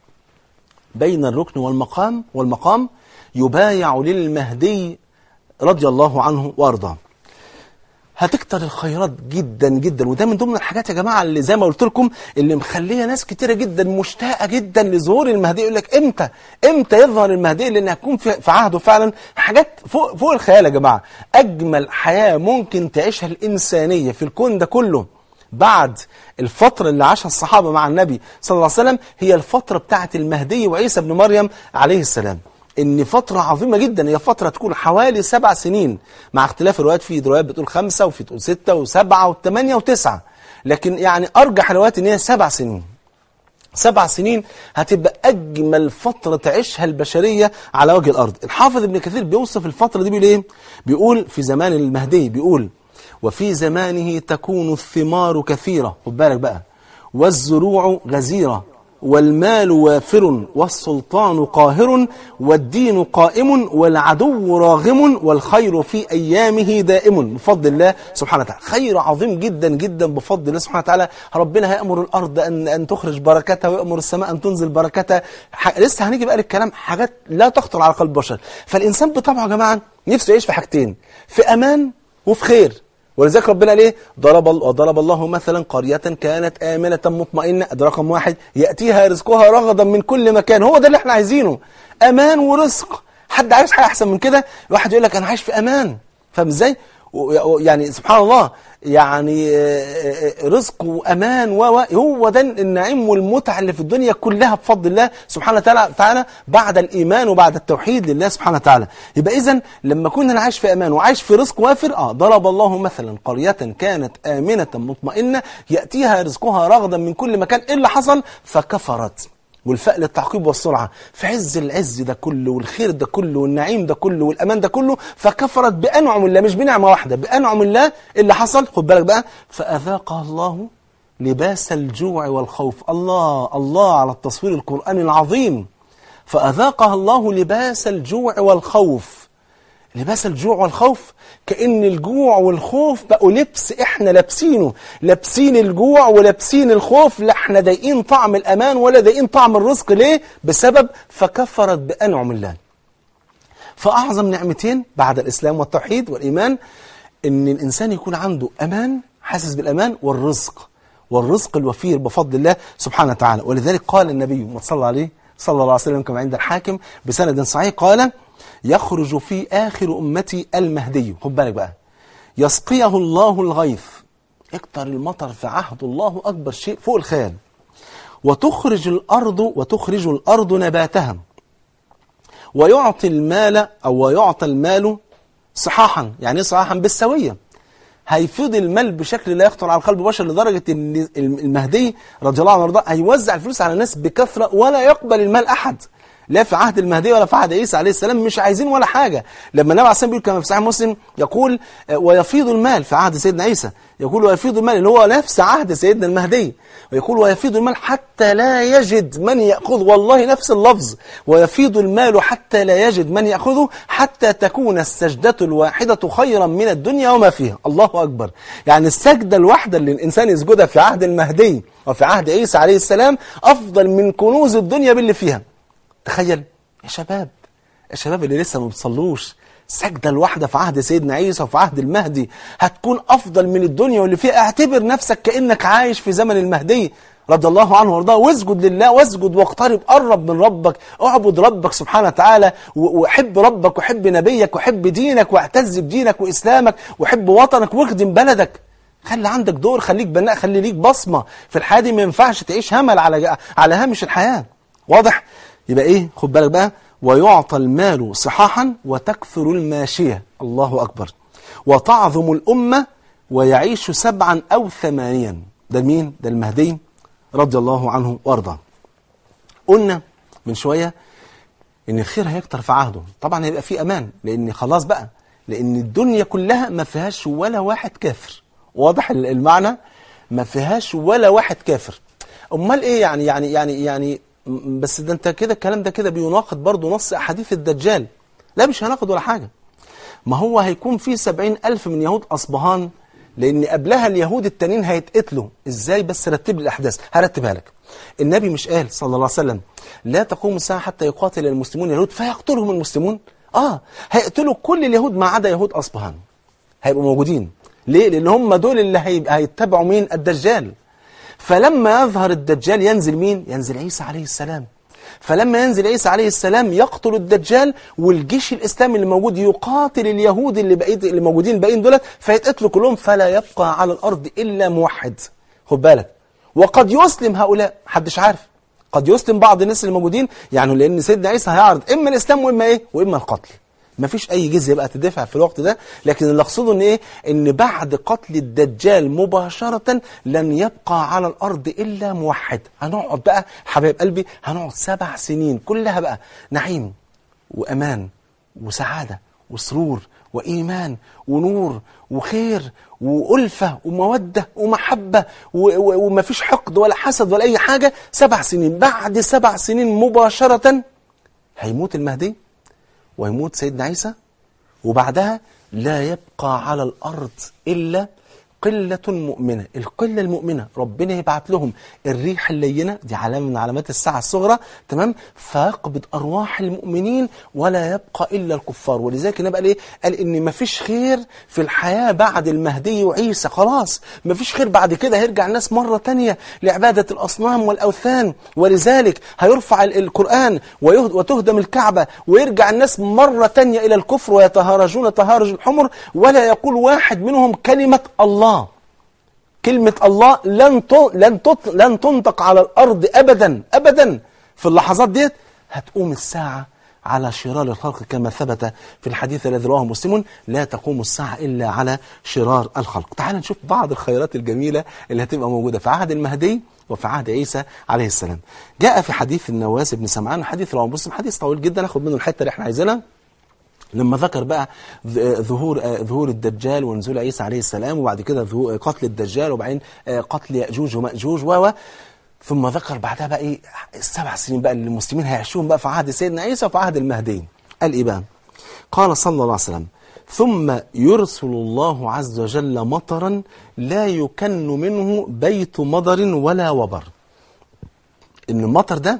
بين الركن والمقام والمقام يبايع للمهدي رضي الله عنه وارضاه هتكتر الخيرات جدا جدا وده من ضمن الحاجات يا جماعه اللي زي ما قلت لكم اللي مخليه ناس كتيره جدا مشتاقه جدا لظهور المهدي يقول لك امتى امتى يظهر المهدي لان هتكون في, في عهده فعلا حاجات فوق فوق الخيال يا جماعه اجمل حياه ممكن تعيشها الانسانيه في الكون ده كله بعد الفترة اللي عاشها الصحابة مع النبي صلى الله عليه وسلم هي الفترة بتاعة المهدي وعيسى بن مريم عليه السلام ان فترة عظيمة جدا هي فترة تكون حوالي سبع سنين مع اختلاف الروايات في روايات بتقول خمسة وفي تقول ستة وسبعة وثمانية وتسعة لكن يعني ارجح الروايات ان هي سبع سنين سبع سنين هتبقى أجمل فترة تعيشها البشرية على وجه الأرض الحافظ ابن كثير بيوصف الفترة دي بيقول إيه؟ بيقول في زمان المهدي بيقول وفي زمانه تكون الثمار كثيرة خد بالك بقى والزروع غزيرة والمال وافر والسلطان قاهر والدين قائم والعدو راغم والخير في أيامه دائم بفضل الله سبحانه وتعالى خير عظيم جدا جدا بفضل الله سبحانه وتعالى ربنا هيأمر الأرض أن, أن تخرج بركتها ويأمر السماء أن تنزل بركتها لسه هنيجي بقى للكلام حاجات لا تخطر على قلب البشر فالإنسان بطبعه يا جماعة نفسه يعيش في حاجتين في أمان وفي خير ولذلك ربنا ليه ضرب وضرب الله مثلا قرية كانت آمنة مطمئنة ده رقم واحد يأتيها رزقها رغدا من كل مكان هو ده اللي احنا عايزينه أمان ورزق حد عايز حاجة أحسن من كده الواحد يقول لك أنا عايش في أمان فاهم ازاي يعني سبحان الله يعني رزق وأمان و هو ده النعيم والمتعة اللي في الدنيا كلها بفضل الله سبحانه وتعالى بعد الإيمان وبعد التوحيد لله سبحانه وتعالى يبقى إذا لما كنا عايش في أمان وعايش في رزق وافر آه ضرب الله مثلا قرية كانت آمنة مطمئنة يأتيها رزقها رغدا من كل مكان إيه اللي حصل فكفرت والفاء للتعقيب والسرعة في عز العز ده كله والخير ده كله والنعيم ده كله والأمان ده كله فكفرت بأنعم الله مش بنعمة واحدة بأنعم الله اللي حصل خد بالك بقى فأذاقها الله لباس الجوع والخوف الله الله على التصوير القرآني العظيم فأذاقها الله لباس الجوع والخوف لباس الجوع والخوف كأن الجوع والخوف بقوا لبس احنا لابسينه لابسين الجوع ولابسين الخوف لا احنا ضايقين طعم الأمان ولا ضايقين طعم الرزق ليه؟ بسبب فكفرت بأنعم الله فأعظم نعمتين بعد الإسلام والتوحيد والإيمان ان الإنسان يكون عنده أمان حاسس بالأمان والرزق والرزق الوفير بفضل الله سبحانه وتعالى ولذلك قال النبي صلى عليه صلى الله عليه وسلم كما عند الحاكم بسند صحيح قال يخرج في آخر أمتي المهدي خد بالك بقى يسقيه الله الغيث اكتر المطر في عهد الله أكبر شيء فوق الخيال وتخرج الأرض وتخرج الأرض نباتها ويعطي المال أو ويعطى المال صحاحا يعني ايه صحاحا بالسوية هيفيض المال بشكل لا يخطر على قلب بشر لدرجة ان المهدي رضي الله عنه وارضاه هيوزع الفلوس على الناس بكثرة ولا يقبل المال أحد لا في عهد المهدي ولا في عهد عيسى عليه السلام مش عايزين ولا حاجة لما النبي عليه الصلاة بيقول كما في صحيح مسلم يقول ويفيض المال في عهد سيدنا عيسى يقول ويفيض المال اللي هو نفس عهد سيدنا المهدي ويقول ويفيض المال حتى لا يجد من يأخذ والله نفس اللفظ ويفيض المال حتى لا يجد من يأخذه حتى تكون السجدة الواحدة خيرا من الدنيا وما فيها الله أكبر يعني السجدة الواحدة اللي الإنسان يسجدها في عهد المهدي وفي عهد عيسى عليه السلام أفضل من كنوز الدنيا باللي فيها تخيل يا شباب يا شباب اللي لسه ما بتصلوش سجدة الواحدة في عهد سيدنا عيسى وفي عهد المهدي هتكون أفضل من الدنيا واللي فيها اعتبر نفسك كأنك عايش في زمن المهدي رضي الله عنه وارضاه واسجد لله واسجد واقترب قرب من ربك اعبد ربك سبحانه وتعالى وحب ربك وحب نبيك وحب دينك واعتز بدينك وإسلامك وحب وطنك واخدم بلدك خلي عندك دور خليك بناء خلي ليك بصمة في الحياة دي ما ينفعش تعيش همل على على هامش الحياة واضح يبقى ايه خد بالك بقى ويعطى المال صحاحا وتكثر الماشية الله أكبر وتعظم الأمة ويعيش سبعا أو ثمانيا ده مين؟ ده المهدي رضي الله عنه وارضاه قلنا من شوية ان الخير هيكتر في عهده طبعا هيبقى فيه امان لان خلاص بقى لان الدنيا كلها ما فيهاش ولا واحد كافر واضح المعنى ما فيهاش ولا واحد كافر امال ايه يعني يعني يعني يعني بس ده انت كده الكلام ده كده بيناقض برضه نص احاديث الدجال لا مش هناخد ولا حاجة ما هو هيكون في سبعين ألف من يهود أصبهان لأن قبلها اليهود التانيين هيتقتلوا إزاي بس رتب لي الأحداث هرتبها لك النبي مش قال صلى الله عليه وسلم لا تقوم الساعة حتى يقاتل المسلمون اليهود فيقتلهم المسلمون آه هيقتلوا كل اليهود ما عدا يهود أصبهان هيبقوا موجودين ليه؟ لأن هم دول اللي هيتبعوا مين؟ الدجال فلما يظهر الدجال ينزل مين؟ ينزل عيسى عليه السلام فلما ينزل عيسى عليه السلام يقتل الدجال والجيش الإسلامي اللي موجود يقاتل اليهود اللي بقيت اللي موجودين باقيين دولت فيتقتلوا كلهم فلا يبقى على الأرض إلا موحد خد بالك وقد يسلم هؤلاء محدش عارف قد يسلم بعض الناس اللي موجودين يعني لأن سيدنا عيسى هيعرض إما الإسلام وإما إيه وإما القتل مفيش أي جزية بقى تدفع في الوقت ده لكن اللي أقصده إن إيه إن بعد قتل الدجال مباشرة لن يبقى على الأرض إلا موحد هنقعد بقى حبايب قلبي هنقعد سبع سنين كلها بقى نعيم وأمان وسعادة وسرور وإيمان ونور وخير وألفة ومودة ومحبة ومفيش حقد ولا حسد ولا أي حاجة سبع سنين بعد سبع سنين مباشرة هيموت المهدي ويموت سيدنا عيسى وبعدها لا يبقى على الأرض إلا قلة مؤمنة القلة المؤمنة ربنا يبعت لهم الريح اللينة دي علامة من علامات الساعة الصغرى تمام فيقبض أرواح المؤمنين ولا يبقى إلا الكفار ولذلك النبي قال إيه قال إن مفيش خير في الحياة بعد المهدي وعيسى خلاص مفيش خير بعد كده هيرجع الناس مرة تانية لعبادة الأصنام والأوثان ولذلك هيرفع القرآن وتهدم الكعبة ويرجع الناس مرة تانية إلى الكفر ويتهارجون تهارج الحمر ولا يقول واحد منهم كلمة الله كلمة الله لن لن لن تنطق على الأرض أبدا أبدا في اللحظات ديت هتقوم الساعة على شرار الخلق كما ثبت في الحديث الذي رواه مسلم لا تقوم الساعة إلا على شرار الخلق تعال نشوف بعض الخيرات الجميلة اللي هتبقى موجودة في عهد المهدي وفي عهد عيسى عليه السلام جاء في حديث النواس بن سمعان حديث رواه مسلم حديث طويل جدا ناخد منه الحتة اللي احنا عايزينها لما ذكر بقى ظهور ظهور الدجال ونزول عيسى عليه السلام وبعد كده قتل الدجال وبعدين قتل يأجوج ومأجوج و ثم ذكر بعدها بقى ايه السبع سنين بقى اللي المسلمين هيعيشوهم بقى في عهد سيدنا عيسى وفي عهد المهدي قال ايه بقى قال صلى الله عليه وسلم ثم يرسل الله عز وجل مطرا لا يكن منه بيت مضر ولا وبر ان المطر ده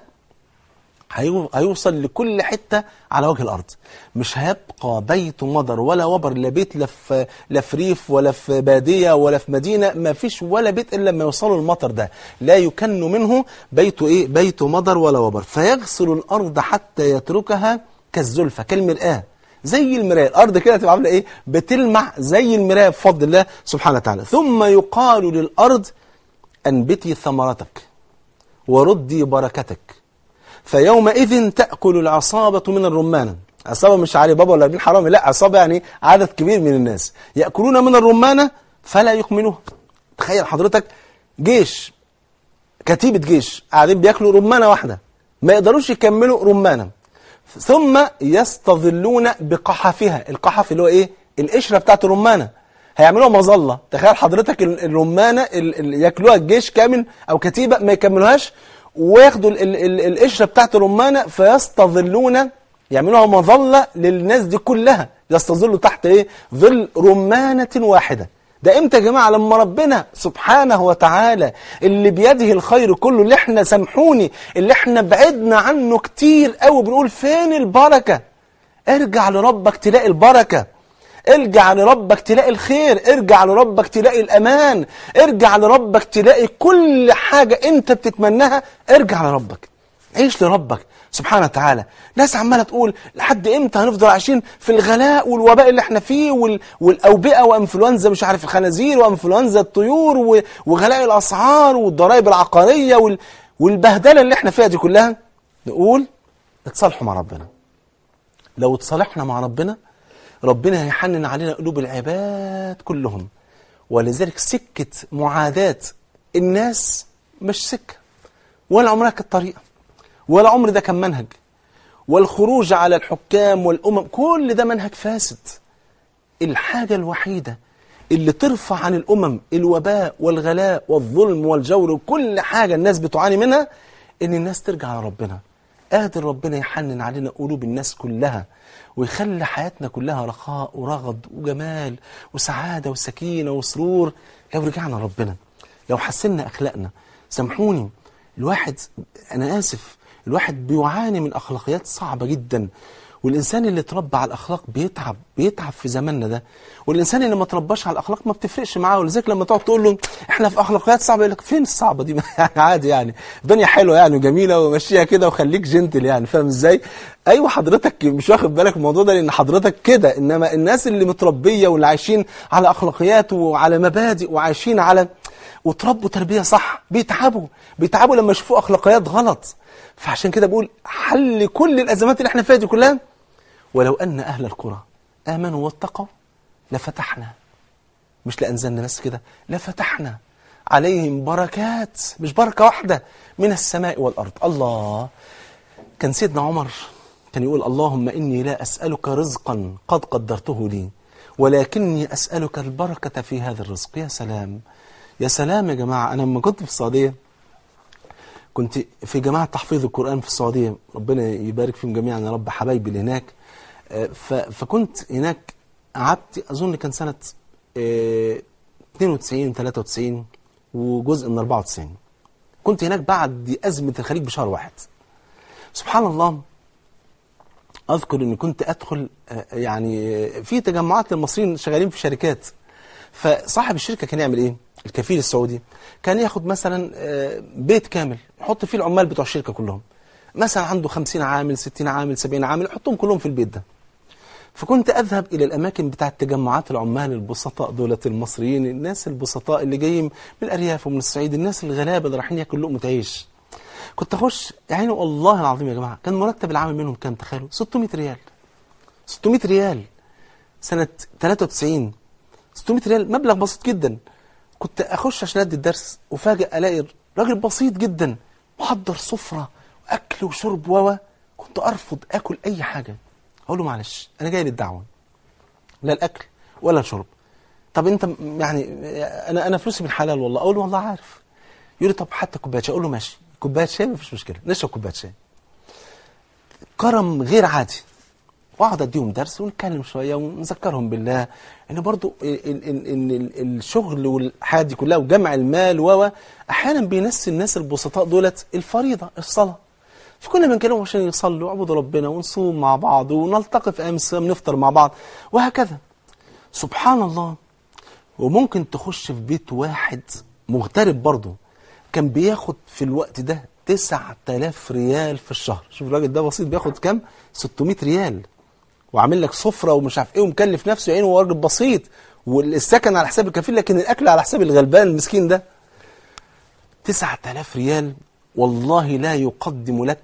هيوصل لكل حتة على وجه الأرض مش هيبقى بيت مضر ولا وبر لا بيت لا في لا في ريف ولا في بادية ولا في مدينة ما فيش ولا بيت إلا لما يوصلوا المطر ده لا يكن منه بيت إيه بيت مضر ولا وبر فيغسل الأرض حتى يتركها كالزلفة كالمرآة زي المراية الأرض كده تبقى عاملة إيه بتلمع زي المراية بفضل الله سبحانه وتعالى ثم يقال للأرض أنبتي ثمرتك وردي بركتك فيومئذ تأكل العصابة من الرمانة عصابة مش علي بابا ولا ابن حرامي لا عصابة يعني عدد كبير من الناس يأكلون من الرمانة فلا يكملوها تخيل حضرتك جيش كتيبة جيش قاعدين بياكلوا رمانة واحدة ما يقدروش يكملوا رمانة ثم يستظلون بقحفها القحف اللي هو ايه القشرة بتاعت الرمانة هيعملوها مظلة تخيل حضرتك ال- الرمانة ال- ال- ياكلوها الجيش كامل او كتيبة ما يكملوهاش وياخدوا ال- ال- ال- القشرة بتاعت الرمانة فيستظلون يعملوها مظلة للناس دي كلها يستظلوا تحت ايه ظل رمانة واحدة ده امتى يا جماعة لما ربنا سبحانه وتعالى اللي بيده الخير كله اللي احنا سامحوني اللي احنا بعدنا عنه كتير قوي بنقول فين البركة ارجع لربك تلاقي البركة ارجع لربك تلاقي الخير ارجع لربك تلاقي الأمان ارجع لربك تلاقي كل حاجة انت بتتمناها ارجع لربك عيش لربك سبحانه وتعالى ناس عمالة تقول لحد امتى هنفضل عايشين في الغلاء والوباء اللي احنا فيه وال... والأوبئة وانفلونزا مش عارف الخنازير وانفلونزا الطيور و... وغلاء الأسعار والضرائب العقارية وال... والبهدلة اللي احنا فيها دي كلها نقول اتصالحوا مع ربنا لو اتصالحنا مع ربنا ربنا هيحنن علينا قلوب العباد كلهم ولذلك سكة معاداة الناس مش سكة ولا عمرها كانت طريقة ولا عمر ده كان منهج والخروج على الحكام والأمم كل ده منهج فاسد الحاجة الوحيدة اللي ترفع عن الأمم الوباء والغلاء والظلم والجور وكل حاجة الناس بتعاني منها إن الناس ترجع لربنا قادر ربنا يحنن علينا قلوب الناس كلها ويخلي حياتنا كلها رخاء ورغد وجمال وسعادة وسكينة وسرور لو رجعنا ربنا لو حسنا أخلاقنا سامحوني الواحد أنا آسف الواحد بيعاني من أخلاقيات صعبة جدا والإنسان اللي اتربى على الأخلاق بيتعب بيتعب في زماننا ده والإنسان اللي ما ترباش على الأخلاق ما بتفرقش معاه ولذلك لما تقعد تقول له إحنا في أخلاقيات صعبة يقول لك فين الصعبة دي يعني عادي يعني الدنيا حلوة يعني وجميلة ومشيها كده وخليك جنتل يعني فاهم إزاي أيوة حضرتك مش واخد بالك من الموضوع ده لأن حضرتك كده إنما الناس اللي متربية واللي عايشين على أخلاقيات وعلى مبادئ وعايشين على وتربوا تربية صح بيتعبوا بيتعبوا لما يشوفوا أخلاقيات غلط فعشان كده بقول حل كل الأزمات اللي احنا فيها دي كلها ولو أن أهل القرى آمنوا واتقوا لفتحنا مش لأنزلنا بس كده لفتحنا عليهم بركات مش بركة واحدة من السماء والأرض الله كان سيدنا عمر كان يقول اللهم إني لا أسألك رزقا قد قدرته لي ولكني أسألك البركة في هذا الرزق يا سلام يا سلام يا جماعة أنا لما كنت في السعودية كنت في جماعة تحفيظ القرآن في السعودية ربنا يبارك فيهم جميعا يا رب حبايبي اللي هناك ف- فكنت هناك قعدت أظن كان سنة آه، 92 93 وجزء من 94 كنت هناك بعد أزمة الخليج بشهر واحد سبحان الله أذكر أني كنت أدخل آه، يعني آه، في تجمعات للمصريين شغالين في شركات فصاحب الشركة كان يعمل إيه؟ الكفيل السعودي كان ياخد مثلا آه، بيت كامل يحط فيه العمال بتوع الشركة كلهم مثلا عنده 50 عامل 60 عامل 70 عامل يحطهم كلهم في البيت ده فكنت أذهب إلى الأماكن بتاعت تجمعات العمال البسطاء دولة المصريين الناس البسطاء اللي جايين من الأرياف ومن الصعيد الناس الغلابة اللي رايحين ياكلوا لقمة عيش كنت أخش يعني والله العظيم يا جماعة كان مرتب العامل منهم كام تخيلوا 600 ريال 600 ريال سنة 93 600 ريال مبلغ بسيط جدا كنت أخش عشان أدي الدرس وفاجئ ألاقي راجل بسيط جدا محضر سفرة وأكل وشرب و كنت أرفض أكل أي حاجة أقول له معلش أنا جاي للدعوة لا الأكل ولا الشرب طب أنت م- يعني أنا أنا فلوسي بالحلال والله أقول له والله عارف يقول لي طب حتى كوباية شاي أقول له ماشي كوباية شاي مفيش مشكلة نشرب كوباية شاي كرم غير عادي واقعد اديهم درس ونتكلم شويه ونذكرهم بالله ان برضو ال- ال- ال- ان ال- الشغل والحاجات دي كلها وجمع المال و احيانا بينسي الناس البسطاء دولت الفريضه الصلاه فكنا بنكلمهم عشان يصلوا ويعبدوا ربنا ونصوم مع بعض ونلتقي في ايام الصيام نفطر مع بعض وهكذا سبحان الله وممكن تخش في بيت واحد مغترب برضه كان بياخد في الوقت ده 9000 ريال في الشهر شوف الراجل ده بسيط بياخد كام 600 ريال وعامل لك سفرة ومش عارف ايه ومكلف نفسه يعني هو راجل بسيط والسكن على حساب الكفيل لكن الاكل على حساب الغلبان المسكين ده 9000 ريال والله لا يقدم لك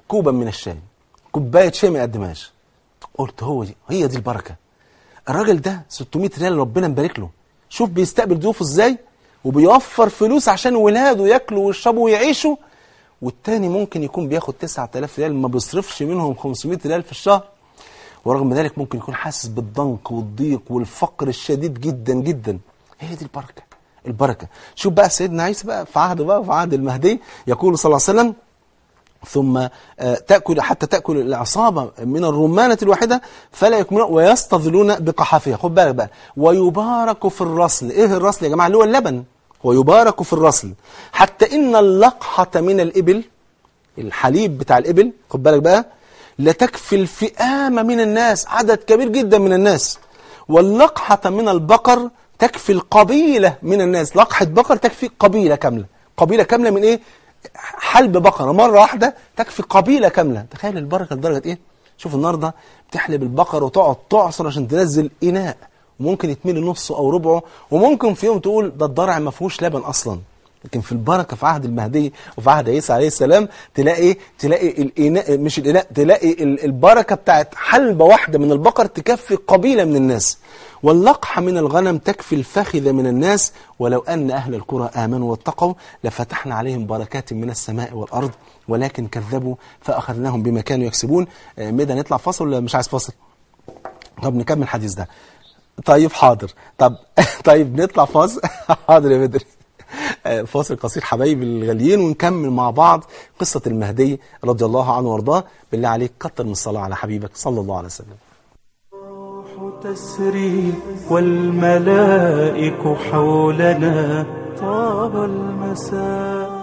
كوبا من الشاي كوبايه شاي ما يقدمهاش قلت هو دي هي دي البركه الراجل ده 600 ريال ربنا مبارك له شوف بيستقبل ضيوفه ازاي وبيوفر فلوس عشان ولاده ياكلوا ويشربوا ويعيشوا والتاني ممكن يكون بياخد 9000 ريال ما بيصرفش منهم 500 ريال في الشهر ورغم ذلك ممكن يكون حاسس بالضنك والضيق والفقر الشديد جدا جدا هي دي البركه البركه شوف بقى سيدنا عيسى بقى في عهده بقى في عهد المهدي يقول صلى الله عليه وسلم ثم آه، تأكل حتى تأكل العصابة من الرمانة الواحدة فلا يكملون ويستظلون بقحافها خد بالك بقى ويبارك في الرسل ايه الرسل يا جماعة اللي هو اللبن ويبارك في الرسل حتى إن اللقحة من الإبل الحليب بتاع الإبل خد بالك بقى لتكفي الفئامة من الناس عدد كبير جدا من الناس واللقحة من البقر تكفي القبيلة من الناس لقحة بقر تكفي قبيلة كاملة قبيلة كاملة من إيه حلب بقرة مرة واحدة تكفي قبيلة كاملة تخيل البركة لدرجة إيه شوف النهاردة بتحلب البقر وتقعد تعصر عشان تنزل إناء وممكن يتملي نصه أو ربعه وممكن في يوم تقول ده الضرع ما فيهوش لبن أصلا لكن في البركة في عهد المهدي وفي عهد عيسى عليه السلام تلاقي تلاقي الإناء مش الإناء تلاقي ال- البركة بتاعت حلبة واحدة من البقر تكفي قبيلة من الناس واللقحة من الغنم تكفي الفخذ من الناس ولو أن أهل القرى آمنوا واتقوا لفتحنا عليهم بركات من السماء والأرض ولكن كذبوا فأخذناهم بما كانوا يكسبون آه، ميدا نطلع فاصل ولا مش عايز فاصل طب نكمل الحديث ده طيب حاضر طب طيب نطلع فاصل حاضر يا بدري آه، فاصل قصير حبايبي الغاليين ونكمل مع بعض قصة المهدي رضي الله عنه وارضاه بالله عليك كتر من الصلاة على حبيبك صلى الله عليه وسلم الروح تسري والملائك حولنا طاب المساء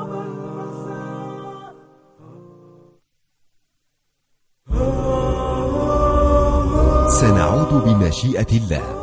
سنعود بمشيئة الله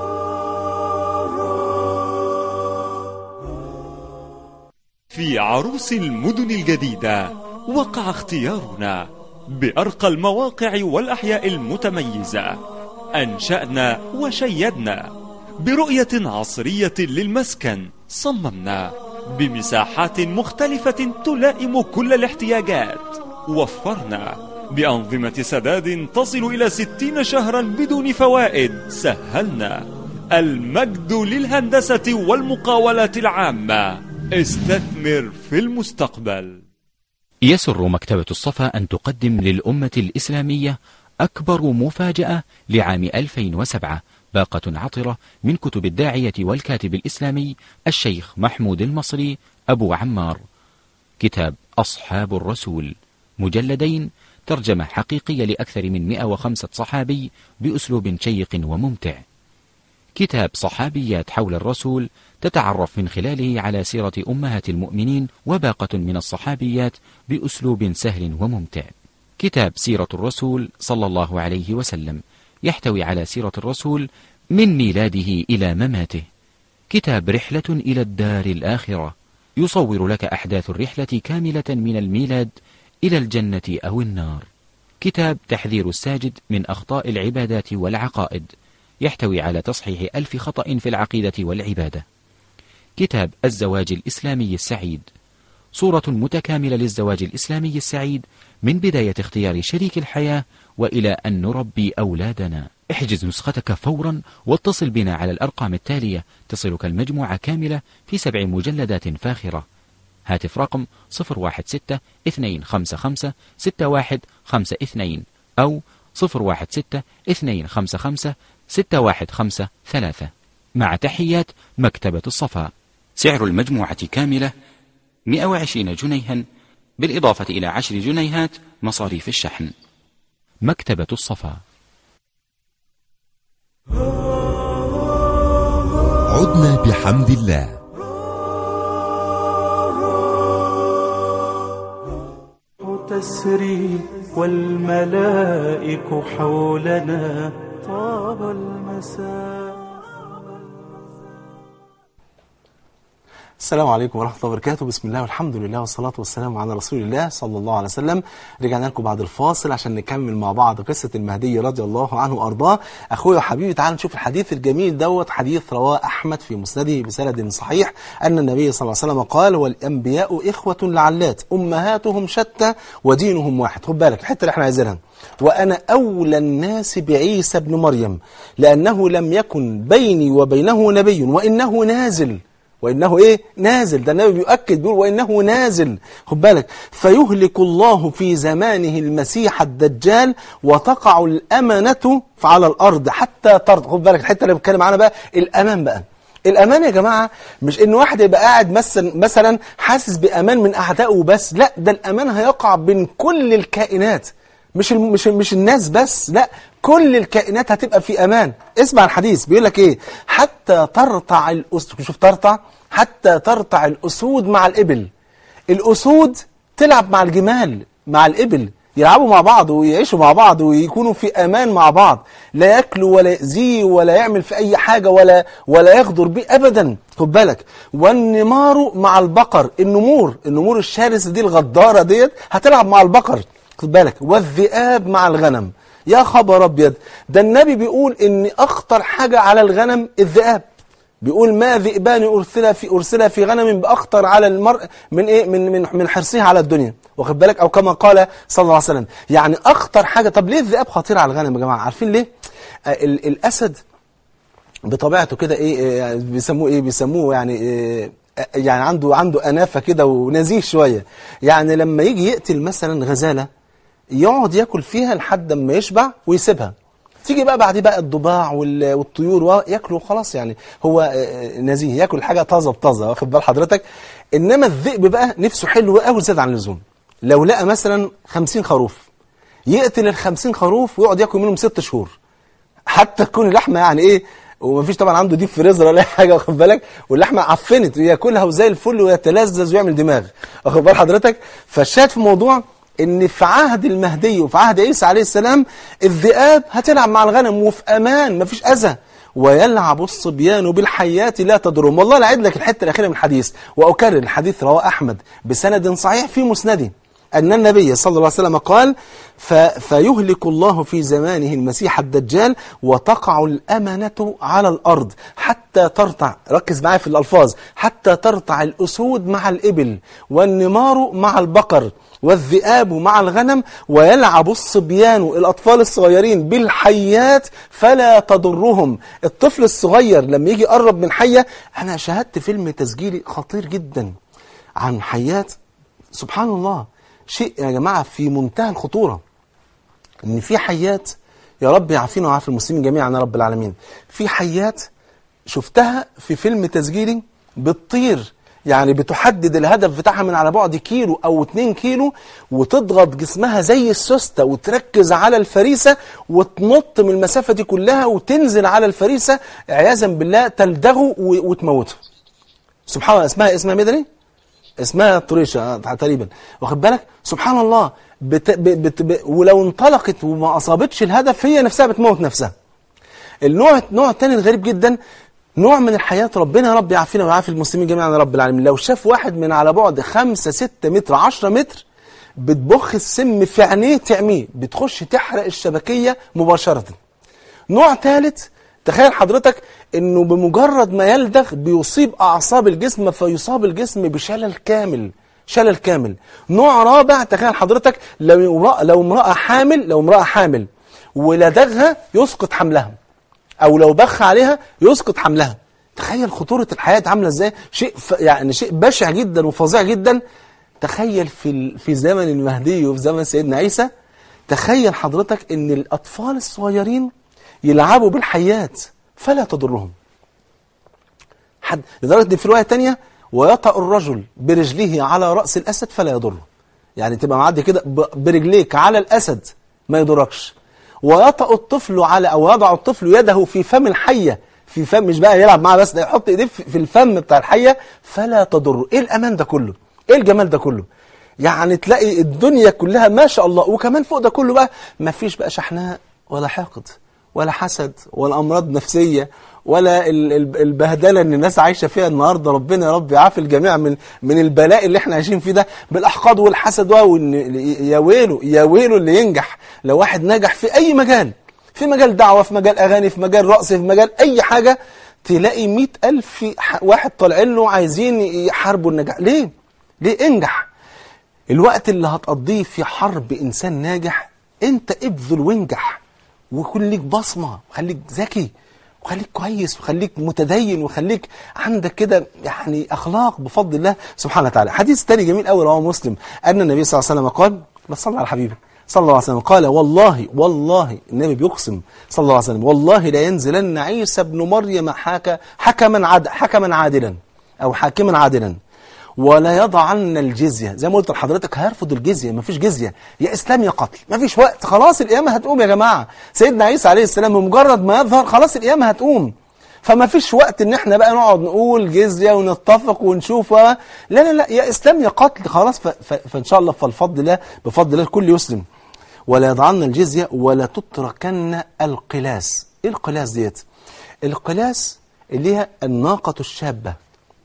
في عروس المدن الجديدة وقع اختيارنا بأرقى المواقع والأحياء المتميزة أنشأنا وشيدنا برؤية عصرية للمسكن صممنا بمساحات مختلفة تلائم كل الاحتياجات وفرنا بأنظمة سداد تصل إلى ستين شهرا بدون فوائد سهلنا المجد للهندسة والمقاولات العامة استثمر في المستقبل يسر مكتبة الصفا أن تقدم للأمة الإسلامية أكبر مفاجأة لعام 2007 باقة عطرة من كتب الداعية والكاتب الإسلامي الشيخ محمود المصري أبو عمار كتاب أصحاب الرسول مجلدين ترجمة حقيقية لأكثر من 105 صحابي بأسلوب شيق وممتع كتاب صحابيات حول الرسول تتعرف من خلاله على سيرة أمهات المؤمنين وباقة من الصحابيات بأسلوب سهل وممتع. كتاب سيرة الرسول صلى الله عليه وسلم يحتوي على سيرة الرسول من ميلاده إلى مماته. كتاب رحلة إلى الدار الآخرة يصور لك أحداث الرحلة كاملة من الميلاد إلى الجنة أو النار. كتاب تحذير الساجد من أخطاء العبادات والعقائد يحتوي على تصحيح ألف خطأ في العقيدة والعبادة. كتاب الزواج الإسلامي السعيد صورة متكاملة للزواج الإسلامي السعيد من بداية اختيار شريك الحياة وإلى أن نربي أولادنا احجز نسختك فورا واتصل بنا على الأرقام التالية تصلك المجموعة كاملة في سبع مجلدات فاخرة هاتف رقم 016 255 6152 أو 016 255 6153 مع تحيات مكتبة الصفا سعر المجموعة كاملة 120 جنيها بالإضافة إلى 10 جنيهات مصاريف الشحن مكتبة الصفا عدنا بحمد الله تسري والملائك حولنا طاب المساء السلام عليكم ورحمة الله وبركاته بسم الله والحمد لله والصلاة والسلام على رسول الله صلى الله عليه وسلم رجعنا لكم بعد الفاصل عشان نكمل مع بعض قصة المهدي رضي الله عنه وأرضاه أخويا وحبيبي تعالوا نشوف الحديث الجميل دوت حديث رواه أحمد في مسنده بسند صحيح أن النبي صلى الله عليه وسلم قال والأنبياء إخوة لعلات أمهاتهم شتى ودينهم واحد خد بالك الحتة اللي احنا عايزينها وأنا أولى الناس بعيسى ابن مريم لأنه لم يكن بيني وبينه نبي وإنه نازل وإنه إيه نازل ده النبي بيؤكد بيقول وإنه نازل خد بالك فيهلك الله في زمانه المسيح الدجال وتقع الأمانة على الأرض حتى ترض خد بالك الحتة اللي بتكلم عنها بقى الأمان بقى الأمان يا جماعة مش إن واحد يبقى قاعد مثلا مثلا حاسس بأمان من أعدائه بس لا ده الأمان هيقع بين كل الكائنات مش الم... مش مش الناس بس لا كل الكائنات هتبقى في امان اسمع الحديث بيقول لك ايه حتى ترتع الاسود شوف ترتع حتى ترتع الاسود مع الابل الاسود تلعب مع الجمال مع الابل يلعبوا مع بعض ويعيشوا مع بعض ويكونوا في امان مع بعض لا ياكلوا ولا يأذيه ولا يعمل في اي حاجه ولا ولا يغدر بيه ابدا خد بالك والنمار مع البقر النمور النمور الشرسه دي الغداره ديت هتلعب مع البقر خد بالك والذئاب مع الغنم يا خبر ابيض ده النبي بيقول ان اخطر حاجه على الغنم الذئاب بيقول ما ذئبان ارسل في ارسل في غنم باخطر على المرء من ايه من من من حرصها على الدنيا واخد بالك او كما قال صلى الله عليه وسلم يعني اخطر حاجه طب ليه الذئاب خطيره على الغنم يا جماعه عارفين ليه آه ال الاسد بطبيعته كده ايه آه بيسموه ايه بيسموه يعني إيه يعني عنده عنده انافه كده ونزيه شويه يعني لما يجي يقتل مثلا غزاله يقعد ياكل فيها لحد ما يشبع ويسيبها تيجي بقى بعد بقى الضباع والطيور وياكلوا خلاص يعني هو نزيه ياكل حاجه طازه بطازه واخد بال حضرتك انما الذئب بقى نفسه حلو قوي زاد عن اللزوم لو لقى مثلا 50 خروف يقتل ال 50 خروف ويقعد ياكل منهم ست شهور حتى تكون اللحمه يعني ايه ومفيش طبعا عنده ديب فريزر ولا اي حاجه واخد بالك واللحمه عفنت وياكلها وزي الفل ويتلذذ ويعمل دماغ واخد بال حضرتك فالشاهد في الموضوع ان في عهد المهدي وفي عهد عيسى عليه السلام الذئاب هتلعب مع الغنم وفي امان مفيش اذى ويلعب الصبيان بالحيات لا تضرهم والله لا اعيد لك الحته الاخيره من الحديث واكرر الحديث رواه احمد بسند صحيح في مسنده أن النبي صلى الله عليه وسلم قال فيهلك الله في زمانه المسيح الدجال وتقع الأمنة على الأرض حتى ترتع ركز معايا في الألفاظ حتى ترتع الأسود مع الإبل والنمار مع البقر والذئاب مع الغنم ويلعب الصبيان الأطفال الصغيرين بالحيات فلا تضرهم الطفل الصغير لما يجي يقرب من حية أنا شاهدت فيلم تسجيلي خطير جدا عن حيات سبحان الله شيء يا جماعة في منتهى الخطورة ان في حيات يا رب يعافينا ويعافي المسلمين جميعا يا رب العالمين في حيات شفتها في فيلم تسجيلي بتطير يعني بتحدد الهدف بتاعها من على بعد كيلو او 2 كيلو وتضغط جسمها زي السوستة وتركز على الفريسة وتنط من المسافة دي كلها وتنزل على الفريسة عياذا بالله تلدغه وتموته سبحان الله اسمها اسمها مدني اسمها طريشة تقريبا واخد بالك سبحان الله بت بت بت ولو انطلقت وما اصابتش الهدف هي نفسها بتموت نفسها النوع النوع الثاني الغريب جدا نوع من الحياة ربنا يا رب يعافينا ويعافي المسلمين جميعا يا رب العالمين لو شاف واحد من على بعد 5 6 متر 10 متر بتبخ السم في عينيه تعميه بتخش تحرق الشبكية مباشرة نوع ثالث تخيل حضرتك انه بمجرد ما يلدغ بيصيب اعصاب الجسم فيصاب الجسم بشلل كامل شلل كامل نوع رابع تخيل حضرتك لو امرأة لو امرأة حامل لو امرأة حامل ولدغها يسقط حملها او لو بخ عليها يسقط حملها تخيل خطورة الحياة عاملة ازاي شيء ف... يعني شيء بشع جدا وفظيع جدا تخيل في ال... في زمن المهدي وفي زمن سيدنا عيسى تخيل حضرتك ان الاطفال الصغيرين يلعبوا بالحيات فلا تضرهم حد لدرجة ان في رواية تانية ويطأ الرجل برجله على رأس الأسد فلا يضره يعني تبقى معدي كده برجليك على الأسد ما يضركش ويطأ الطفل على أو يضع الطفل يده في فم الحية في فم مش بقى يلعب معاه بس ده يحط ايديه في الفم بتاع الحية فلا تضره ايه الأمان ده كله ايه الجمال ده كله يعني تلاقي الدنيا كلها ما شاء الله وكمان فوق ده كله بقى ما فيش بقى شحناء ولا حاقد ولا حسد ولا امراض نفسيه ولا ال- ال- البهدله اللي الناس عايشه فيها النهارده ربنا يا رب يعافي الجميع من من البلاء اللي احنا عايشين فيه ده بالاحقاد والحسد وإن يا ويله يا ويله اللي ينجح لو واحد نجح في اي مجال في مجال دعوه في مجال اغاني في مجال رقص في مجال اي حاجه تلاقي مئة ألف ح- واحد طالعين له عايزين يحاربوا النجاح ليه؟ ليه انجح الوقت اللي هتقضيه في حرب إنسان ناجح أنت ابذل وانجح وكن ليك بصمة وخليك ذكي وخليك كويس وخليك متدين وخليك عندك كده يعني أخلاق بفضل الله سبحانه وتعالى حديث تاني جميل قوي رواه مسلم أن النبي صلى الله عليه وسلم قال بس صلى على حبيبه صلى الله عليه وسلم قال والله والله النبي بيقسم صلى الله عليه وسلم والله لا ينزلن عيسى ابن مريم حك حكما عد حكما عادلا أو حاكما عادلا ولا يضعن الجزية زي ما قلت لحضرتك هيرفض الجزية مفيش جزية يا إسلام يا قتل مفيش وقت خلاص القيامة هتقوم يا جماعة سيدنا عيسى عليه السلام بمجرد ما يظهر خلاص القيامة هتقوم فما فيش وقت ان احنا بقى نقعد نقول جزية ونتفق ونشوف و... لا لا لا يا إسلام يا قتل خلاص ف... ف... فإن شاء الله فالفضل الله بفضل الله الكل يسلم ولا يضعن الجزية ولا تتركن القلاس ايه القلاس ديت القلاس اللي هي الناقة الشابة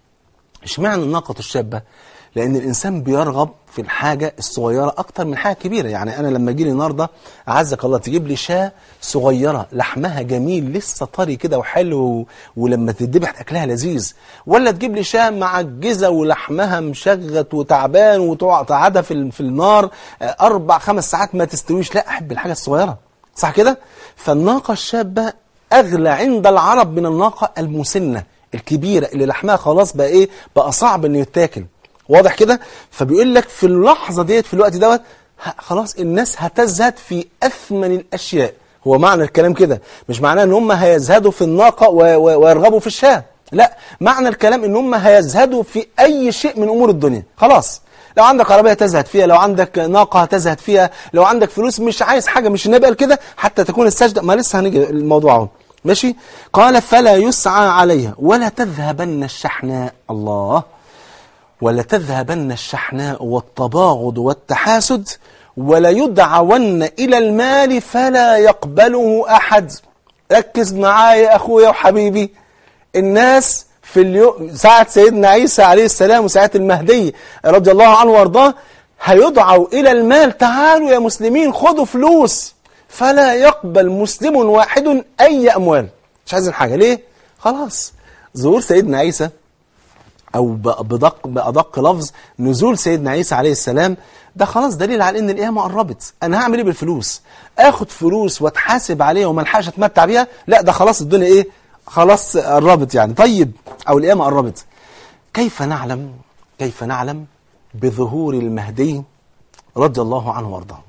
اشمعنى الناقة الشابة؟ لأن الإنسان بيرغب في الحاجة الصغيرة أكتر من حاجة كبيرة يعني أنا لما أجي لي النهاردة أعزك الله تجيب لي شاة صغيرة لحمها جميل لسه طري كده وحلو و- ولما تذبح أكلها لذيذ ولا تجيب لي شاة معجزة ولحمها مشغت وتعبان وتقعدها في ال- في النار آه، أربع خمس ساعات ما تستويش لا أحب الحاجة الصغيرة صح كده؟ فالناقة الشابة أغلى عند العرب من الناقة المسنة الكبيرة اللي لحمها خلاص بقى إيه بقى صعب إنه يتاكل واضح كده فبيقول لك في اللحظة ديت في الوقت دوت ه- خلاص الناس هتزهد في أثمن الأشياء هو معنى الكلام كده مش معناه ان هم هيزهدوا في الناقة و- و- ويرغبوا في الشاة لا معنى الكلام ان هم هيزهدوا في أي شيء من أمور الدنيا خلاص لو عندك عربية تزهد فيها لو عندك ناقة تزهد فيها لو عندك فلوس مش عايز حاجة مش النبي قال كده حتى تكون السجدة ما لسه هنيجي الموضوع اهو ماشي قال فلا يسعى عليها ولا تذهبن الشحناء الله ولا تذهبن الشحناء والتباغض والتحاسد ولا يدعون إلى المال فلا يقبله أحد ركز معايا يا أخويا وحبيبي الناس في اليوم ساعة سيدنا عيسى عليه السلام وساعة المهدي رضي الله عنه وارضاه هيدعوا إلى المال تعالوا يا مسلمين خدوا فلوس فلا يقبل مسلم واحد أي أموال مش عايزين حاجة ليه؟ خلاص ظهور سيدنا عيسى او ب- بدق بادق لفظ نزول سيدنا عيسى عليه السلام ده خلاص دليل على ان القيامه قربت انا هعمل ايه بالفلوس اخد فلوس واتحاسب عليها وما الحقش اتمتع بيها لا ده خلاص الدنيا ايه خلاص قربت يعني طيب او القيامه قربت كيف نعلم كيف نعلم بظهور المهدي رضي الله عنه وارضاه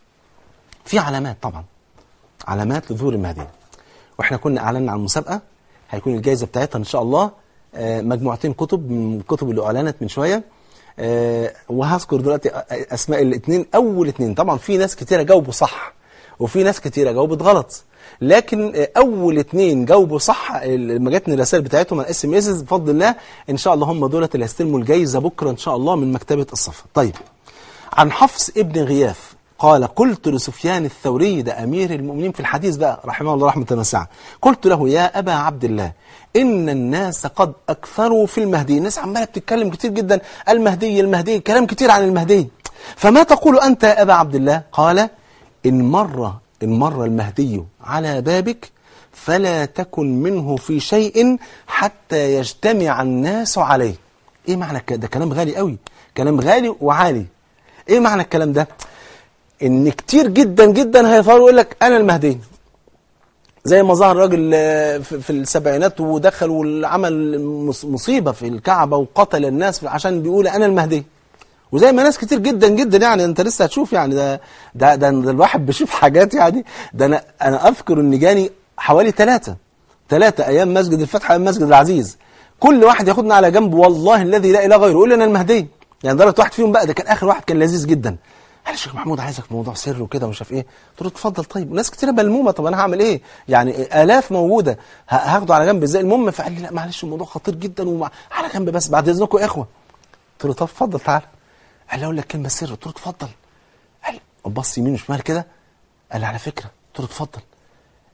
في علامات طبعا علامات لظهور المهدي واحنا كنا اعلنا عن مسابقه هيكون الجائزه بتاعتها ان شاء الله آه، مجموعتين كتب من الكتب اللي اعلنت من شويه آه، وهذكر دلوقتي اسماء الاثنين اول اثنين طبعا في ناس كتيره جاوبوا صح وفي ناس كتيره جاوبت غلط لكن آه، اول اثنين جاوبوا صح لما جاتني الرسائل بتاعتهم الاس ام اس بفضل الله ان شاء الله هم دولت اللي هيستلموا الجائزه بكره ان شاء الله من مكتبه الصفا طيب عن حفص ابن غياث قال قلت لسفيان الثوري ده أمير المؤمنين في الحديث بقى رحمه الله رحمة واسعة قلت له يا أبا عبد الله إن الناس قد أكثروا في المهدي الناس عمالة بتتكلم كتير جدا المهدي المهدي كلام كتير عن المهدي فما تقول أنت يا أبا عبد الله قال إن مر إن مر المهدي على بابك فلا تكن منه في شيء حتى يجتمع الناس عليه ايه معنى الك- ده كلام غالي قوي كلام غالي وعالي ايه معنى الكلام ده ان كتير جدا جدا هيظهروا يقول لك انا المهدي زي ما ظهر راجل آه، في في السبعينات ودخل وعمل مص- مصيبه في الكعبه وقتل الناس عشان بيقول انا المهدي وزي ما ناس كتير جدا جدا يعني انت لسه هتشوف يعني ده ده ده, ده الواحد بيشوف حاجات يعني ده انا انا اذكر ان جاني حوالي ثلاثه ثلاثه ايام مسجد الفتح ايام مسجد العزيز كل واحد ياخدنا على جنب والله الذي لا اله غيره يقول لي انا المهدي يعني درجه واحد فيهم بقى ده كان اخر واحد كان لذيذ جدا قال يا شيخ محمود عايزك في موضوع سر وكده ومش عارف ايه قلت له اتفضل طيب وناس كتير ملمومه طب انا هعمل ايه يعني الاف موجوده ه- هاخده على جنب ازاي المهم فقال لي لا معلش الموضوع خطير جدا وعلى جنب بس بعد اذنكم يا اخوه قلت له طب اتفضل تعالى قال لي اقول لك كلمه سر قلت له اتفضل قال بص يمين وشمال كده قال لي على فكره قلت له اتفضل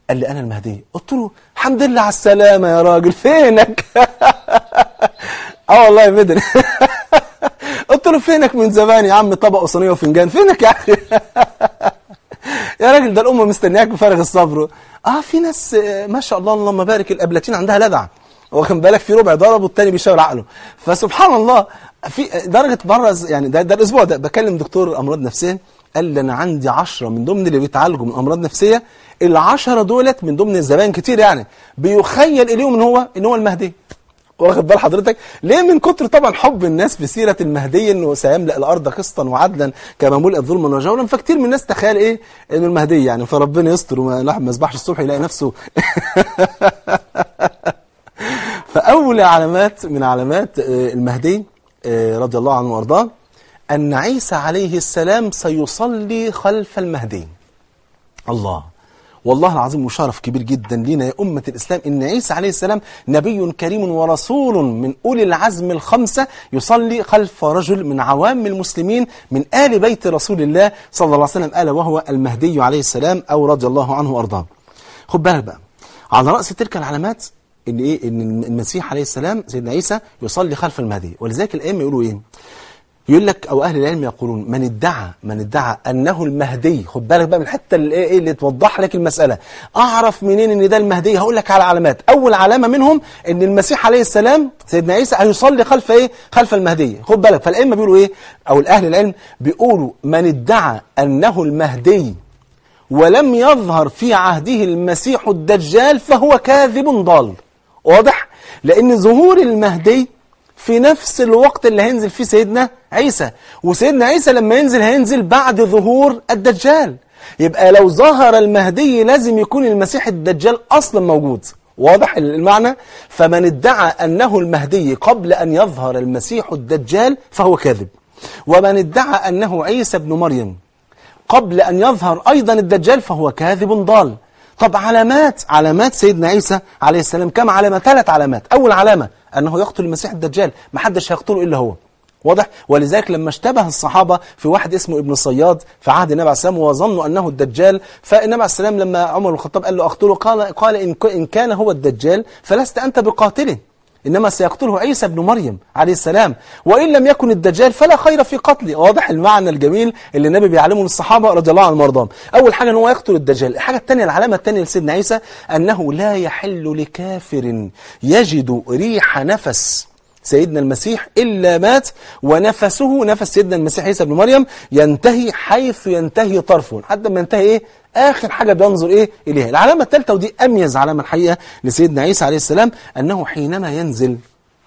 قال لي انا المهدي قلت له الحمد لله على السلامه يا راجل فينك اه والله يا بدر قلت له فينك من زمان يا عم طبق وصينيه وفنجان فينك يا اخي يا راجل ده الامه مستنياك بفارغ الصبر اه في ناس آه، ما شاء الله اللهم بارك الابلاتين عندها لدع واخد بالك في ربع ضرب والتاني بيشاور عقله فسبحان الله في درجه بره يعني ده, ده الاسبوع ده بكلم دكتور امراض نفسيه قال لي انا عندي عشرة من ضمن اللي بيتعالجوا من امراض نفسيه العشرة دولت من ضمن الزبائن كتير يعني بيخيل اليهم ان هو ان هو المهدي واخد بال حضرتك ليه من كتر طبعا حب الناس بسيره المهدي انه سيملا الارض قسطا وعدلا كما ملئت ظلما وجورا فكتير من الناس تخيل ايه انه المهدي يعني فربنا يستر وما الواحد ما يصبحش الصبح يلاقي نفسه فاول علامات من علامات آه، المهدي آه، رضي الله عنه وارضاه ان عيسى عليه السلام سيصلي خلف المهدي الله والله العظيم وشرف كبير جدا لنا يا أمة الإسلام إن عيسى عليه السلام نبي كريم ورسول من أولي العزم الخمسة يصلي خلف رجل من عوام المسلمين من آل بيت رسول الله صلى الله عليه وسلم ألا وهو المهدي عليه السلام أو رضي الله عنه وأرضاه خد بالك بقى على رأس تلك العلامات إن إيه إن المسيح عليه السلام سيدنا عيسى يصلي خلف المهدي ولذلك الأئمة يقولوا إيه يقول لك او اهل العلم يقولون من ادعى من ادعى انه المهدي خد بالك بقى من الحته اللي ايه اللي توضح لك المساله اعرف منين ان ده المهدي هقول لك على علامات اول علامه منهم ان المسيح عليه السلام سيدنا عيسى هيصلي خلف ايه خلف المهدي خد بالك فالائمه بيقولوا ايه او الاهل العلم بيقولوا من ادعى انه المهدي ولم يظهر في عهده المسيح الدجال فهو كاذب ضال واضح لان ظهور المهدي في نفس الوقت اللي هينزل فيه سيدنا عيسى وسيدنا عيسى لما ينزل هينزل بعد ظهور الدجال يبقى لو ظهر المهدي لازم يكون المسيح الدجال أصلا موجود واضح المعنى فمن ادعى أنه المهدي قبل أن يظهر المسيح الدجال فهو كاذب ومن ادعى أنه عيسى بن مريم قبل أن يظهر أيضا الدجال فهو كاذب ضال طب علامات علامات سيدنا عيسى عليه السلام كم علامة ثلاث علامات أول علامة أنه يقتل المسيح الدجال ما حدش هيقتله إلا هو واضح ولذلك لما اشتبه الصحابة في واحد اسمه ابن صياد في عهد النبي عليه السلام وظنوا أنه الدجال فالنبي عليه السلام لما عمر بن الخطاب قال له أقتله قال, قال إن, ك- إن كان هو الدجال فلست أنت بقاتله إنما سيقتله عيسى بن مريم عليه السلام وإن لم يكن الدجال فلا خير في قتله واضح المعنى الجميل اللي النبي بيعلمه للصحابة رضي الله عنهم وارضاهم أول حاجة أن هو يقتل الدجال الحاجة الثانية العلامة الثانية لسيدنا عيسى أنه لا يحل لكافر يجد ريح نفس سيدنا المسيح إلا مات ونفسه نفس سيدنا المسيح عيسى بن مريم ينتهي حيث ينتهي طرفه لحد ما ينتهي إيه آخر حاجة بينظر إيه إليها العلامة الثالثة ودي أميز علامة الحقيقة لسيدنا عيسى عليه السلام أنه حينما ينزل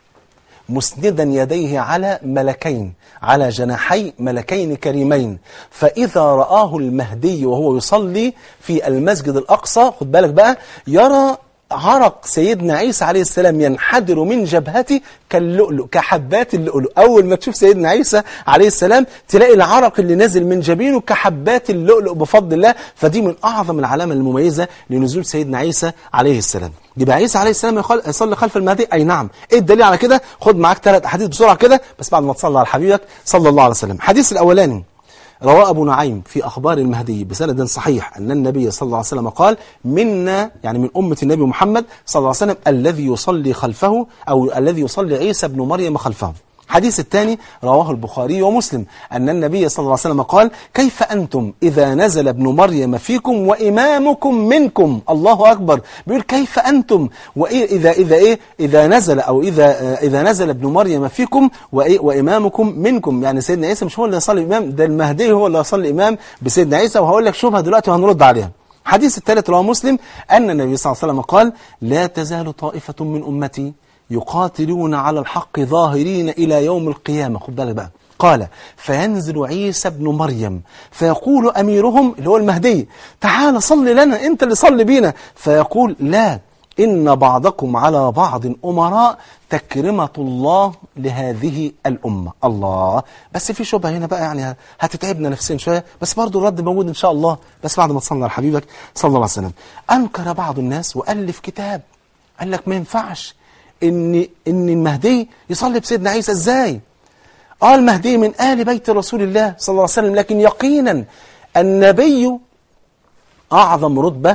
مسندا يديه على ملكين على جناحي ملكين كريمين فإذا رآه المهدي وهو يصلي في المسجد الأقصى خد بالك بقى يرى عرق سيدنا عيسى عليه السلام ينحدر من جبهته كاللؤلؤ كحبات اللؤلؤ أول ما تشوف سيدنا عيسى عليه السلام تلاقي العرق اللي نازل من جبينه كحبات اللؤلؤ بفضل الله فدي من أعظم العلامة المميزة لنزول سيدنا عيسى عليه السلام يبقى عيسى عليه السلام يخل- يصلي خلف المهدي أي نعم إيه الدليل على كده خد معاك ثلاث أحاديث بسرعة كده بس بعد ما تصلي على حبيبك صلى الله عليه وسلم الحديث الأولاني رواه أبو نعيم في أخبار المهدي بسند صحيح أن النبي صلى الله عليه وسلم قال منا يعني من أمة النبي محمد صلى الله عليه وسلم الذي يصلي خلفه أو الذي يصلي عيسى بن مريم خلفه الحديث الثاني رواه البخاري ومسلم أن النبي صلى الله عليه وسلم قال كيف أنتم إذا نزل ابن مريم فيكم وإمامكم منكم الله أكبر بيقول كيف أنتم وإذا إذا إيه إذا نزل أو إذا آه، إذا نزل ابن مريم فيكم وإيه وإمامكم منكم يعني سيدنا عيسى مش هو اللي يصلي إمام ده المهدي هو اللي يصلي إمام بسيدنا عيسى وهقول لك شوفها دلوقتي وهنرد عليها الحديث الثالث رواه مسلم أن النبي صلى الله عليه وسلم قال لا تزال طائفة من أمتي يقاتلون على الحق ظاهرين إلى يوم القيامة خد بالك بقى قال فينزل عيسى ابن مريم فيقول أميرهم اللي هو المهدي تعال صل لنا أنت اللي صل بينا فيقول لا إن بعضكم على بعض أمراء تكرمة الله لهذه الأمة الله بس في شبهة هنا بقى يعني هتتعبنا نفسيا شوية بس برضو الرد موجود إن شاء الله بس بعد ما تصلي على حبيبك صلى الله عليه وسلم أنكر بعض الناس وألف كتاب قال لك ما ينفعش إن إن المهدي يصلي بسيدنا عيسى إزاي؟ آه المهدي من آل بيت رسول الله صلى الله عليه وسلم لكن يقينا النبي أعظم رتبة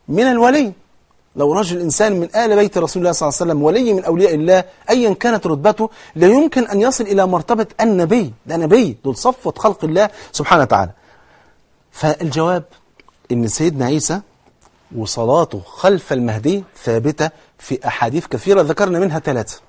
من الولي لو رجل إنسان من آل بيت رسول الله صلى الله عليه وسلم ولي من أولياء الله أيا كانت رتبته لا يمكن أن يصل إلى مرتبة النبي ده نبي دول صفوة خلق الله سبحانه وتعالى فالجواب إن سيدنا عيسى وصلاته خلف المهدي ثابتة في أحاديث كثيرة ذكرنا منها ثلاثة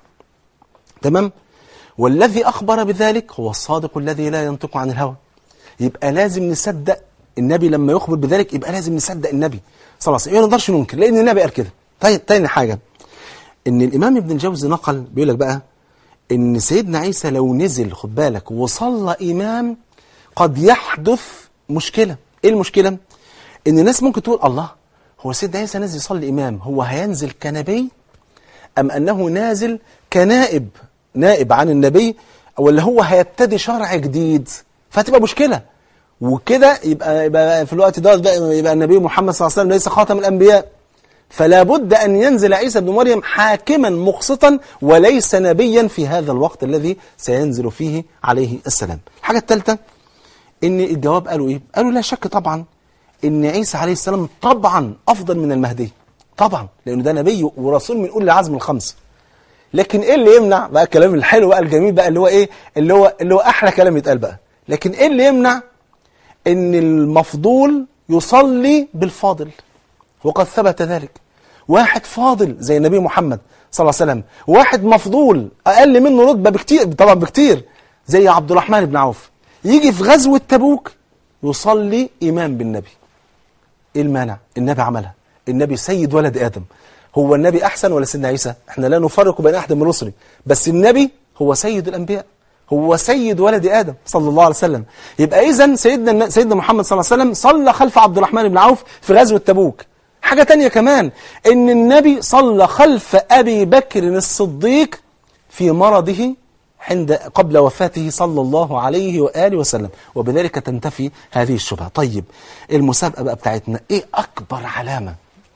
تمام والذي أخبر بذلك هو الصادق الذي لا ينطق عن الهوى يبقى لازم نصدق النبي لما يخبر بذلك يبقى لازم نصدق النبي صلى الله عليه وسلم ما نقدرش ننكر لأن النبي قال كده طيب تاني حاجة إن الإمام ابن الجوزي نقل بيقول لك بقى إن سيدنا عيسى لو نزل خد بالك وصلى إمام قد يحدث مشكلة إيه المشكلة؟ إن الناس ممكن تقول الله هو سيدنا عيسى نزل يصلي إمام هو هينزل كنبي أم أنه نازل كنائب نائب عن النبي ولا هو هيبتدي شرع جديد فهتبقى مشكلة وكده يبقى, يبقى في الوقت ده بقى يبقى النبي محمد صلى الله عليه وسلم ليس خاتم الأنبياء فلا بد أن ينزل عيسى بن مريم حاكما مقسطا وليس نبيا في هذا الوقت الذي سينزل فيه عليه السلام الحاجة الثالثة ان الجواب قالوا ايه قالوا لا شك طبعا ان عيسى عليه السلام طبعا افضل من المهدي طبعا لانه ده نبي ورسول من اولي العزم الخمسه لكن ايه اللي يمنع بقى الكلام الحلو بقى الجميل بقى اللي هو ايه اللي هو اللي هو احلى كلام يتقال بقى لكن ايه اللي يمنع ان المفضول يصلي بالفاضل وقد ثبت ذلك واحد فاضل زي النبي محمد صلى الله عليه وسلم واحد مفضول اقل منه رتبه بكتير طبعا بكتير زي عبد الرحمن بن عوف يجي في غزوه تبوك يصلي امام بالنبي ايه المانع النبي عملها النبي سيد ولد ادم هو النبي احسن ولا سيدنا عيسى احنا لا نفرق بين احد من رسله بس النبي هو سيد الانبياء هو سيد ولد ادم صلى الله عليه وسلم يبقى اذا سيدنا سيدنا محمد صلى الله عليه وسلم صلى خلف عبد الرحمن بن عوف في غزوه تبوك حاجه تانية كمان ان النبي صلى خلف ابي بكر الصديق في مرضه عند قبل وفاته صلى الله عليه واله وسلم وبذلك تنتفي هذه الشبهه طيب المسابقه بقى بتاعتنا ايه اكبر علامه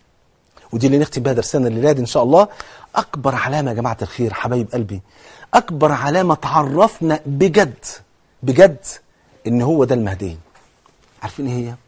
ودي اللي نختم بها درسنا الليله دي ان شاء الله اكبر علامه يا جماعه الخير حبايب قلبي اكبر علامه تعرفنا بجد بجد ان هو ده المهدي عارفين ايه هي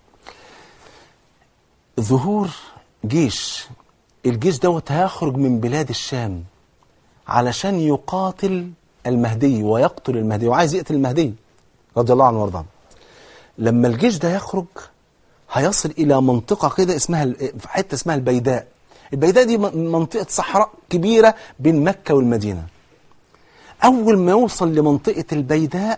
ظهور جيش الجيش دوت هيخرج من بلاد الشام علشان يقاتل المهدي ويقتل المهدي وعايز يقتل المهدي رضي الله عنه وارضاه لما الجيش ده يخرج هيصل الى منطقه كده اسمها حته اسمها البيداء البيداء دي منطقه صحراء كبيره بين مكه والمدينه اول ما يوصل لمنطقه البيداء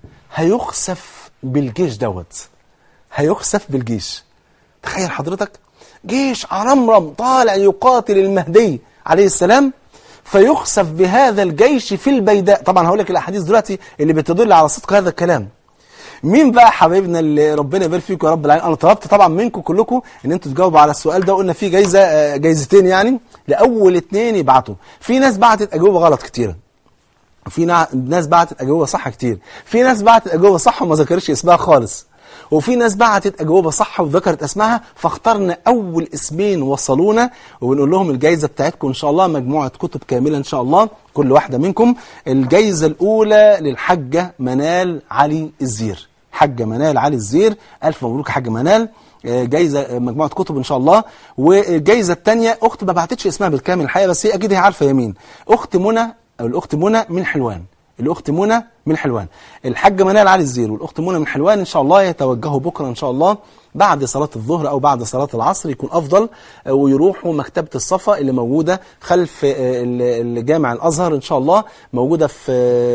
هيخسف بالجيش دوت هيخسف بالجيش تخيل حضرتك جيش عرمرم طالع يقاتل المهدي عليه السلام فيخسف بهذا الجيش في البيداء طبعا هقول لك الاحاديث دلوقتي اللي بتدل على صدق هذا الكلام مين بقى حبايبنا اللي ربنا يبارك فيكم يا رب العالمين انا طلبت طبعا منكم كلكم ان انتوا تجاوبوا على السؤال ده وقلنا في جايزه جايزتين يعني لاول اثنين يبعتوا في ناس بعتت اجوبه غلط كتيره في ناس بعتت اجوبه صح كتير في ناس بعتت اجوبه صح وما ذكرش اسمها خالص وفي ناس بعتت أجوبة صح وذكرت اسمها فاخترنا أول اسمين وصلونا وبنقول لهم الجايزة بتاعتكم إن شاء الله مجموعة كتب كاملة إن شاء الله كل واحدة منكم الجايزة الأولى للحجة منال علي الزير حجة منال علي الزير ألف مبروك يا حاجة منال جايزة مجموعة كتب إن شاء الله والجايزة الثانية أخت ما بعتتش اسمها بالكامل الحقيقة بس هي أكيد هي عارفة يمين أخت منى أو الأخت منى من حلوان الأخت منى من حلوان الحاجة منال علي الزير والأخت منى من حلوان إن شاء الله يتوجهوا بكرة إن شاء الله بعد صلاة الظهر أو بعد صلاة العصر يكون أفضل ويروحوا مكتبة الصفا اللي موجودة خلف الجامع الأزهر إن شاء الله موجودة في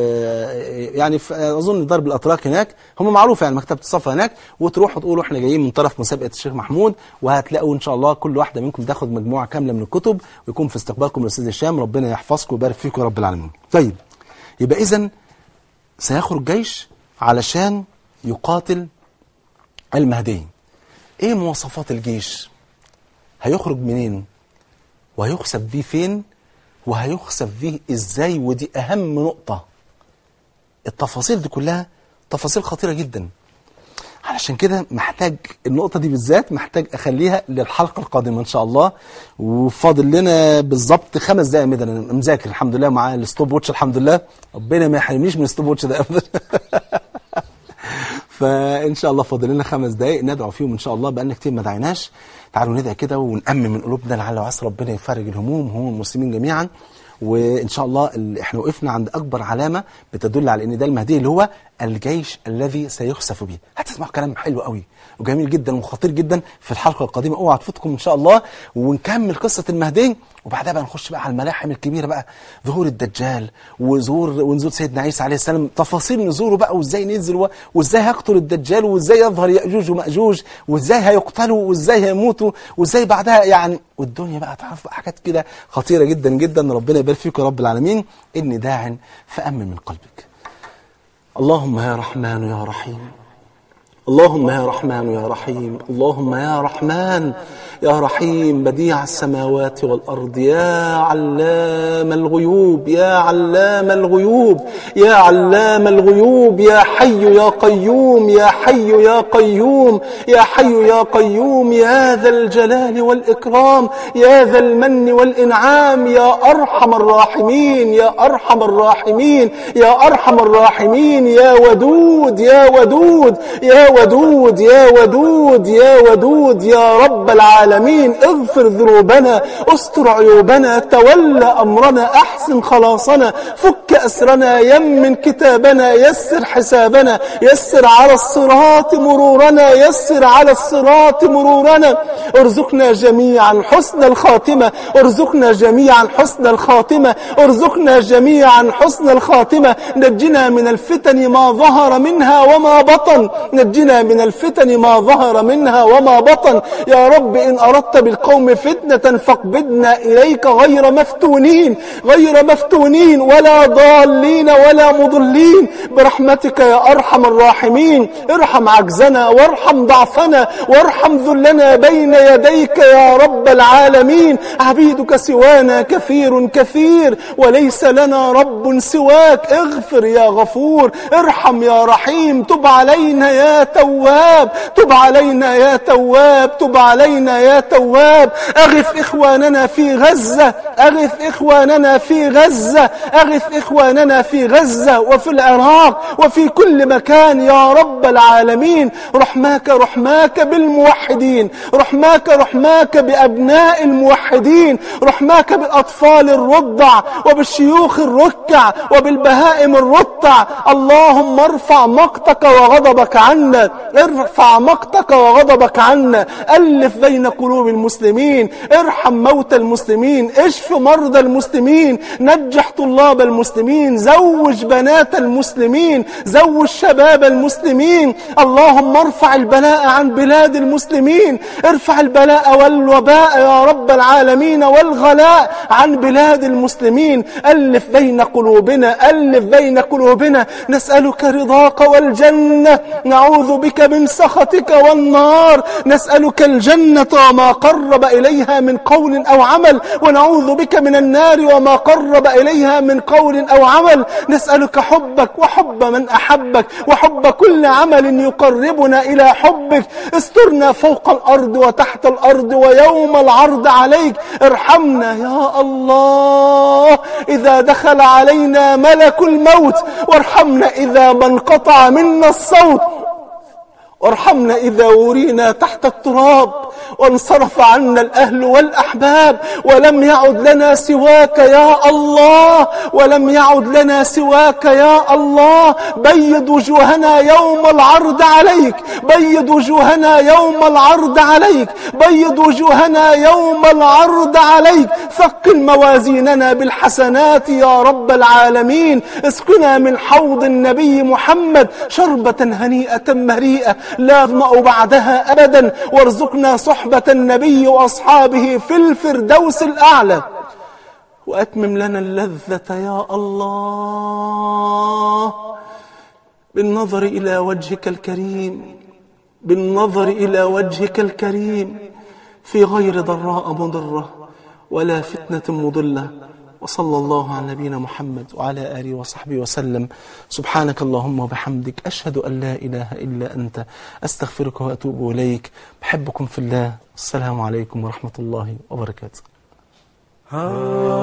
يعني في أظن درب الأتراك هناك هم معروف يعني مكتبة الصفا هناك وتروحوا تقولوا إحنا جايين من طرف مسابقة الشيخ محمود وهتلاقوا إن شاء الله كل واحدة منكم تاخد مجموعة كاملة من الكتب ويكون في استقبالكم الأستاذ هشام ربنا يحفظكم ويبارك فيكم يا رب العالمين طيب يبقى إذا سيخرج جيش علشان يقاتل المهدي ايه مواصفات الجيش هيخرج منين وهيخسف بيه فين وهيخسف بيه ازاي ودي اهم نقطة التفاصيل دي كلها تفاصيل خطيرة جدا علشان كده محتاج النقطة دي بالذات محتاج أخليها للحلقة القادمة إن شاء الله وفاضل لنا بالظبط خمس دقايق مدى أنا مذاكر الحمد لله مع الستوب ووتش الحمد لله ربنا ما يحرمنيش من الستوب ووتش ده أبدا فان شاء الله فاضل لنا خمس دقائق ندعو فيهم ان شاء الله بقالنا كتير ما دعيناش تعالوا ندعي كده ونأمن من قلوبنا لعل وعسى ربنا يفرج الهموم هموم المسلمين جميعا وان شاء الله ال- احنا وقفنا عند اكبر علامه بتدل على ان ده المهدي اللي هو الجيش الذي سيخسف به هتسمعوا كلام حلو قوي وجميل جدا وخطير جدا في الحلقه القادمه اوعى تفوتكم ان شاء الله ونكمل قصه المهدي وبعدها بقى نخش بقى على الملاحم الكبيره بقى ظهور الدجال وظهور ونزول سيدنا عيسى عليه السلام تفاصيل نزوله بقى وازاي ننزل و- وازاي هيقتل الدجال وازاي يظهر ياجوج وماجوج وازاي هيقتلوا وازاي هيموتوا وازاي بعدها يعني والدنيا بقى تعرف بقى حاجات كده خطيره جدا جدا ربنا يبارك فيكم يا رب العالمين اني داع فامن من قلبك اللهم يا رحمن يا رحيم اللهم يا رحمن يا رحيم اللهم يا رحمن يا رحيم بديع السماوات والأرض يا علام الغيوب يا علام الغيوب يا علام الغيوب يا حي يا قيوم يا حي يا قيوم يا حي يا قيوم يا ذا الجلال والإكرام يا ذا المن والإنعام يا أرحم الراحمين يا أرحم الراحمين يا أرحم الراحمين يا ودود يا ودود يا ودود يا ودود يا ودود يا رب العالمين اغفر ذنوبنا استر عيوبنا تولى أمرنا أحسن خلاصنا فك أسرنا يمن كتابنا يسر حسابنا يسر على الصراط مرورنا يسر على الصراط مرورنا ارزقنا جميعا حسن الخاتمة ارزقنا جميعا حسن الخاتمة ارزقنا جميعا حسن الخاتمة نجنا من الفتن ما ظهر منها وما بطن نجنا من الفتن ما ظهر منها وما بطن يا رب إن أردت بالقوم فتنة فاقبضنا إليك غير مفتونين غير مفتونين ولا ضالين ولا مضلين برحمتك يا أرحم الراحمين ارحم عجزنا وارحم ضعفنا وارحم ذلنا بين يديك يا رب العالمين عبيدك سوانا كثير كثير وليس لنا رب سواك اغفر يا غفور ارحم يا رحيم تب علينا يا تواب تب علينا يا تواب تب علينا يا تواب اغث اخواننا في غزة اغث اخواننا في غزة اغث اخواننا في غزة وفي العراق وفي كل مكان يا رب العالمين رحماك رحماك بالموحدين رحماك رحماك بأبناء الموحدين رحماك بالأطفال الرضع وبالشيوخ الركع وبالبهائم الرتع اللهم ارفع مقتك وغضبك عنا ارفع مقتك وغضبك عنا ألف بين قلوب المسلمين ارحم موتى المسلمين اشف مرضى المسلمين نجح طلاب المسلمين زوج بنات المسلمين زوج شباب المسلمين اللهم ارفع البلاء عن بلاد المسلمين ارفع البلاء والوباء يا رب العالمين والغلاء عن بلاد المسلمين ألف بين قلوبنا ألف بين قلوبنا نسألك رضاك والجنة نعوذ بك من سخطك والنار نسألك الجنة وما قرب إليها من قول أو عمل ونعوذ بك من النار وما قرب إليها من قول أو عمل نسألك حبك وحب من أحبك وحب كل عمل يقربنا إلى حبك استرنا فوق الأرض وتحت الأرض ويوم العرض عليك ارحمنا يا الله إذا دخل علينا ملك الموت وارحمنا إذا ما انقطع منا الصوت وارحمنا إذا ورينا تحت التراب وانصرف عنا الأهل والأحباب ولم يعد لنا سواك يا الله ولم يعد لنا سواك يا الله بيض وجوهنا يوم العرض عليك بيض وجوهنا يوم العرض عليك بيض وجوهنا يوم العرض عليك ثقل موازيننا بالحسنات يا رب العالمين اسقنا من حوض النبي محمد شربة هنيئة مريئة لا نظمأ بعدها أبدا وارزقنا صحبة النبي وأصحابه في الفردوس الأعلى وأتمم لنا اللذة يا الله بالنظر إلى وجهك الكريم بالنظر إلى وجهك الكريم في غير ضراء مضرة ولا فتنة مضلة وصلى الله على نبينا محمد وعلى آله وصحبه وسلم سبحانك اللهم وبحمدك أشهد أن لا إله إلا أنت أستغفرك وأتوب إليك بحبكم في الله السلام عليكم ورحمة الله وبركاته